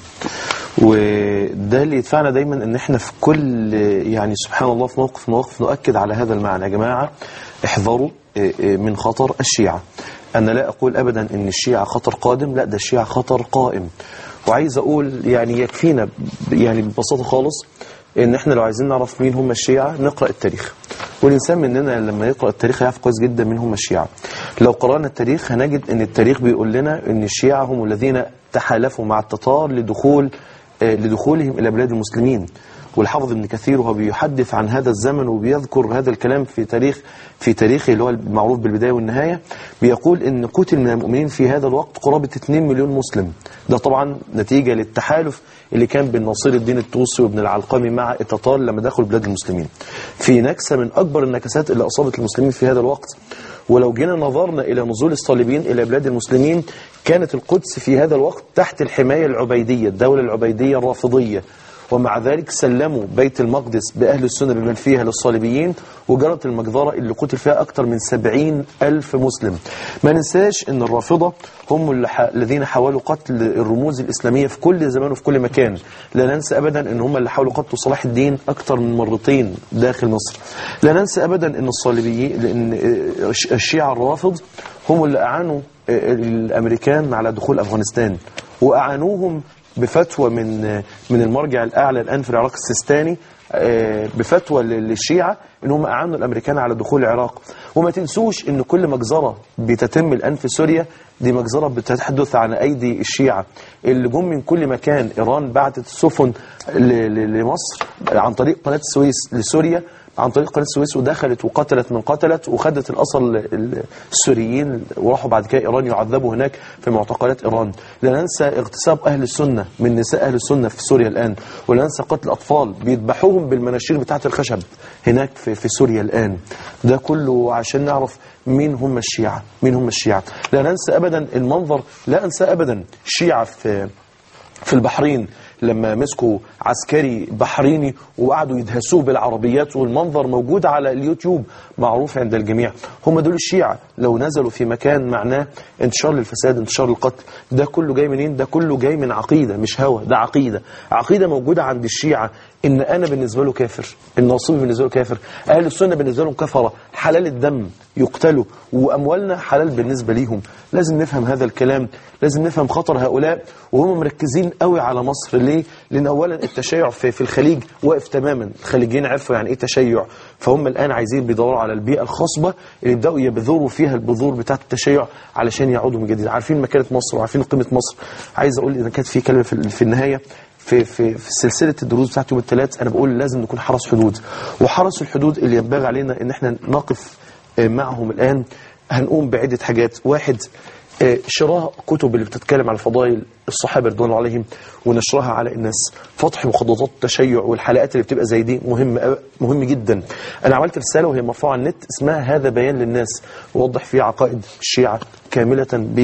وده اللي يدفعنا دايما ان احنا في كل يعني سبحان الله في موقف مواقف نؤكد على هذا المعنى يا جماعة احذروا آه، آه، من خطر الشيعة انا لا اقول ابدا ان الشيعة خطر قادم لا ده الشيعة خطر قائم وعايز اقول يعني يكفينا ب- يعني ببساطة خالص ان احنا لو عايزين نعرف مين هم الشيعة نقرأ التاريخ والإنسان مننا لما يقرأ التاريخ يعرف كويس جدا مين هم الشيعة لو قرأنا التاريخ هنجد ان التاريخ بيقول لنا ان الشيعة هم الذين تحالفوا مع التتار لدخول آه، لدخولهم إلى بلاد المسلمين والحافظ ابن كثير وهو بيحدث عن هذا الزمن وبيذكر هذا الكلام في تاريخ في تاريخه اللي هو المعروف بالبداية والنهاية بيقول ان قتل من المؤمنين في هذا الوقت قرابة 2 مليون مسلم ده طبعا نتيجة للتحالف اللي كان بين نصير الدين الطوسي وابن العلقمي مع التتار لما دخلوا بلاد المسلمين في نكسة من أكبر النكسات اللي أصابت المسلمين في هذا الوقت ولو جينا نظرنا إلى نزول الصليبيين إلى بلاد المسلمين كانت القدس في هذا الوقت تحت الحماية العبيدية الدولة العبيدية الرافضية ومع ذلك سلموا بيت المقدس بأهل السنة بمن فيها للصليبيين وجرت المجزرة اللي قتل فيها أكثر من سبعين ألف مسلم ما ننساش أن الرافضة هم اللي ح... الذين حاولوا قتل الرموز الإسلامية في كل زمان وفي كل مكان لا ننسى أبدا أن هم اللي حاولوا قتل صلاح الدين أكثر من مرتين داخل مصر لا ننسى أبدا أن الصليبيين لأن الشيعة الرافض هم اللي أعانوا الأمريكان على دخول أفغانستان وأعانوهم بفتوى من من المرجع الأعلى الآن في العراق السيستاني آه، بفتوى للشيعة ان هم أعانوا الأمريكان على دخول العراق وما تنسوش ان كل مجزرة بتتم الآن في سوريا دي مجزرة بتتحدث عن أيدي الشيعة اللي جم من كل مكان إيران بعتت السفن ل- ل- لمصر عن طريق قناة السويس لسوريا عن طريق قناة السويس ودخلت وقتلت من قتلت وخدت الأصل ال- السوريين وراحوا بعد كده إيران يعذبوا هناك في معتقلات إيران لا ننسى اغتصاب أهل السنة من نساء أهل السنة في سوريا الآن ولا ننسى قتل أطفال بيذبحوهم بالمناشير بتاعة الخشب هناك في, في سوريا الآن ده كله عشان نعرف مين هم الشيعة مين هم الشيعة لا ننسى أبدا المنظر لا أنسى أبدا الشيعة في في البحرين لما مسكوا عسكري بحريني وقعدوا يدهسوه بالعربيات والمنظر موجود على اليوتيوب معروف عند الجميع هم دول الشيعة لو نزلوا في مكان معناه انتشار للفساد انتشار القتل ده كله جاي منين ده كله جاي من عقيدة مش هوى ده عقيدة عقيدة موجودة عند الشيعة ان انا بالنسبة له كافر الناصبي بالنسبة له كافر اهل السنة بالنسبة لهم كفرة حلال الدم يقتلوا واموالنا حلال بالنسبة ليهم لازم نفهم هذا الكلام لازم نفهم خطر هؤلاء وهم مركزين قوي على مصر ليه لان اولا التشيع في, في الخليج واقف تماما الخليجيين عرفوا يعني ايه تشيع فهم الان عايزين بيدوروا على البيئة الخصبة اللي يبداوا يبذروا فيها البذور بتاعة التشيع علشان يعودوا من جديد عارفين مكانة مصر وعارفين قيمة مصر عايز اقول اذا كانت في كلمة في, في النهاية في في في سلسله الدروس بتاعت يوم الثلاث انا بقول لازم نكون حرس حدود وحرس الحدود اللي ينبغي علينا ان احنا نقف آه، معهم الان هنقوم بعده حاجات واحد آه، شراء كتب اللي بتتكلم على فضائل الصحابه رضوان الله عليهم ونشرها على الناس فتح مخططات التشيع والحلقات اللي بتبقى زي دي مهم أوي- مهم جدا انا عملت رساله وهي مرفوعه على النت اسمها هذا بيان للناس ووضح فيها عقائد الشيعه كامله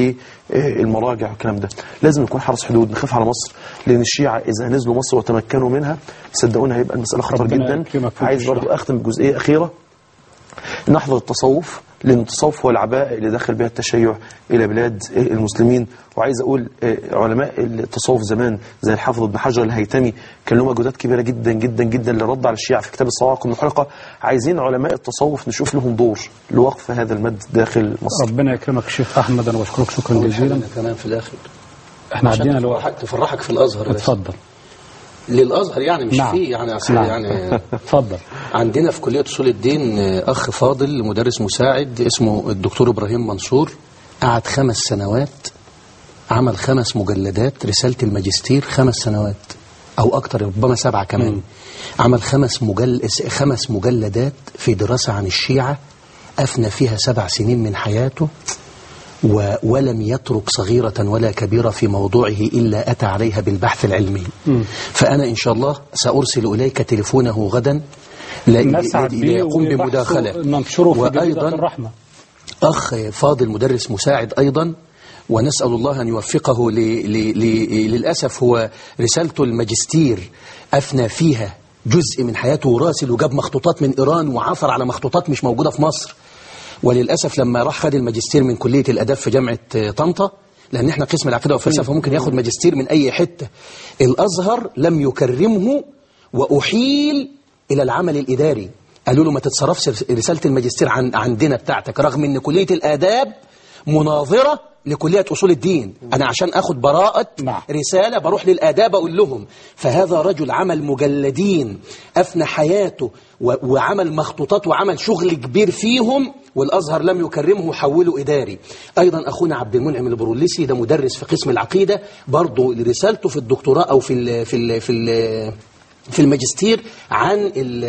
بالمراجع والكلام ده لازم نكون حرس حدود نخاف على مصر لان الشيعه اذا نزلوا مصر وتمكنوا منها صدقونا هيبقى المساله خطر ربنا جدا يكرمك في عايز الشرح. برضو اختم بجزئيه اخيره نحضر التصوف لأن التصوف هو العباءة اللي دخل بها التشيع إلى بلاد المسلمين وعايز أقول آه، علماء التصوف زمان زي الحافظ ابن حجر الهيتمي كان لهم مجهودات كبيرة جدا جدا جدا للرد على الشيعة في كتاب الصواعق المحرقة عايزين علماء التصوف نشوف لهم دور لوقف هذا المد داخل مصر ربنا يكرمك الشيخ أحمد أنا بشكرك شكرا جزيلا كمان في الآخر احنا عشان عدينا الوقت تفرحك, تفرحك في الأزهر بس. اتفضل للأزهر يعني مش نعم. فيه يعني أصل نعم. يعني اتفضل عندنا في كلية أصول الدين آه، أخ فاضل مدرس مساعد اسمه الدكتور إبراهيم منصور قعد خمس سنوات عمل خمس مجلدات رسالة الماجستير خمس سنوات أو أكتر ربما سبعة كمان عمل خمس مجل خمس مجلدات في دراسة عن الشيعة أفنى فيها سبع سنين من حياته و ولم يترك صغيرة ولا كبيرة في موضوعه إلا أتى عليها بالبحث العلمي فأنا إن شاء الله سأرسل إليك تليفونه غدا ل- نسعد ل- به ليقوم وبحثه بمداخلة ننشره في جريدة وأيضا الرحمة أخ فاضل مدرس مساعد أيضا ونسأل الله أن يوفقه ل... ل... ل... للأسف هو رسالته الماجستير أفنى فيها جزء من حياته وراسل وجاب مخطوطات من إيران وعثر على مخطوطات مش موجودة في مصر وللأسف لما راح خد الماجستير من كلية الأداب في جامعة طنطا لأن احنا قسم العقيدة والفلسفة ممكن ياخد ماجستير من أي حتة الأزهر لم يكرمه وأحيل إلى العمل الإداري قالوا له ما تتصرفش رسالة الماجستير عن عندنا بتاعتك رغم ان كلية الآداب مناظرة لكلية أصول الدين أنا عشان أخد براءة رسالة بروح للآداب أقول لهم فهذا رجل عمل مجلدين أفنى حياته و- وعمل مخطوطات وعمل شغل كبير فيهم والأزهر لم يكرمه وحوله إداري أيضا أخونا عبد المنعم البروليسي ده مدرس في قسم العقيدة برضه رسالته في الدكتوراه أو في ال في ال في ال في الماجستير عن ال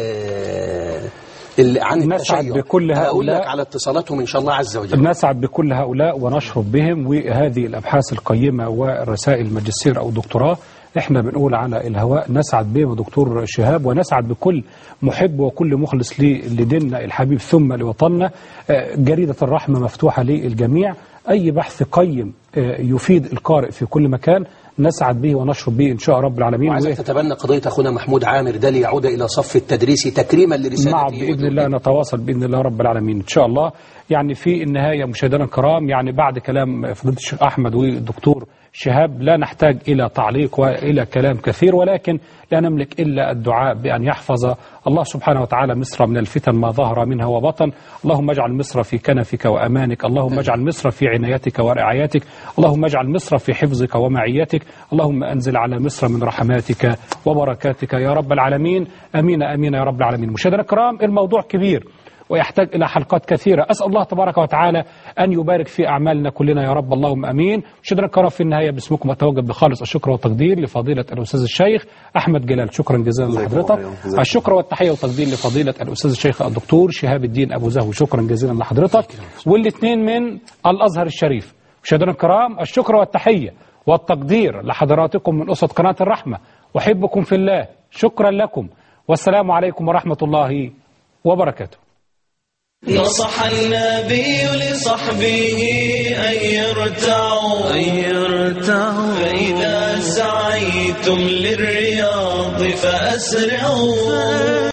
ال عن نسعد التشيع بكل هقول لك هؤلاء على اتصالاتهم إن شاء الله عز وجل نسعد بكل هؤلاء ونشرب بهم وهذه الأبحاث القيمة والرسائل الماجستير أو دكتوراه احنا بنقول على الهواء نسعد بهم دكتور شهاب ونسعد بكل محب وكل مخلص ل- لديننا الحبيب ثم لوطننا آه، جريدة الرحمة مفتوحة للجميع أي بحث قيم آه، يفيد القارئ في كل مكان نسعد به ونشرب به إن شاء رب العالمين وعايزك تتبنى قضية أخونا محمود عامر ده ليعود إلى صف التدريس تكريما لرسالته نعم بإذن الله نتواصل بإذن الله رب العالمين إن شاء الله يعني في النهاية مشاهدينا الكرام يعني بعد كلام فضيلة الشيخ أحمد والدكتور شهاب لا نحتاج إلى تعليق وإلى كلام كثير ولكن لا نملك إلا الدعاء بأن يحفظ الله سبحانه وتعالى مصر من الفتن ما ظهر منها وبطن اللهم اجعل مصر في كنفك وأمانك اللهم اجعل مصر في عنايتك ورعايتك اللهم اجعل مصر في حفظك ومعيتك اللهم أنزل على مصر من رحماتك وبركاتك يا رب العالمين أمين أمين يا رب العالمين مشاهدينا الكرام الموضوع كبير ويحتاج إلى حلقات كثيرة أسأل الله تبارك وتعالى أن يبارك في أعمالنا كلنا يا رب اللهم أمين مشاهدينا الكرام في النهاية باسمكم أتوجه بخالص الشكر والتقدير لفضيلة الأستاذ الشيخ أحمد جلال شكرا جزيلا لحضرتك الشكر والتحية والتقدير لفضيلة الأستاذ الشيخ الدكتور شهاب الدين أبو زهو شكرا جزيلا لحضرتك والاثنين من الأزهر الشريف مشاهدينا الكرام الشكر والتحية والتقدير لحضراتكم من أسرة قناة الرحمة أحبكم في الله شكرا لكم والسلام عليكم ورحمة الله وبركاته نصح النبي لصحبه أن يرتعوا أن يرتعوا فإذا سعيتم للرياض فأسرعوا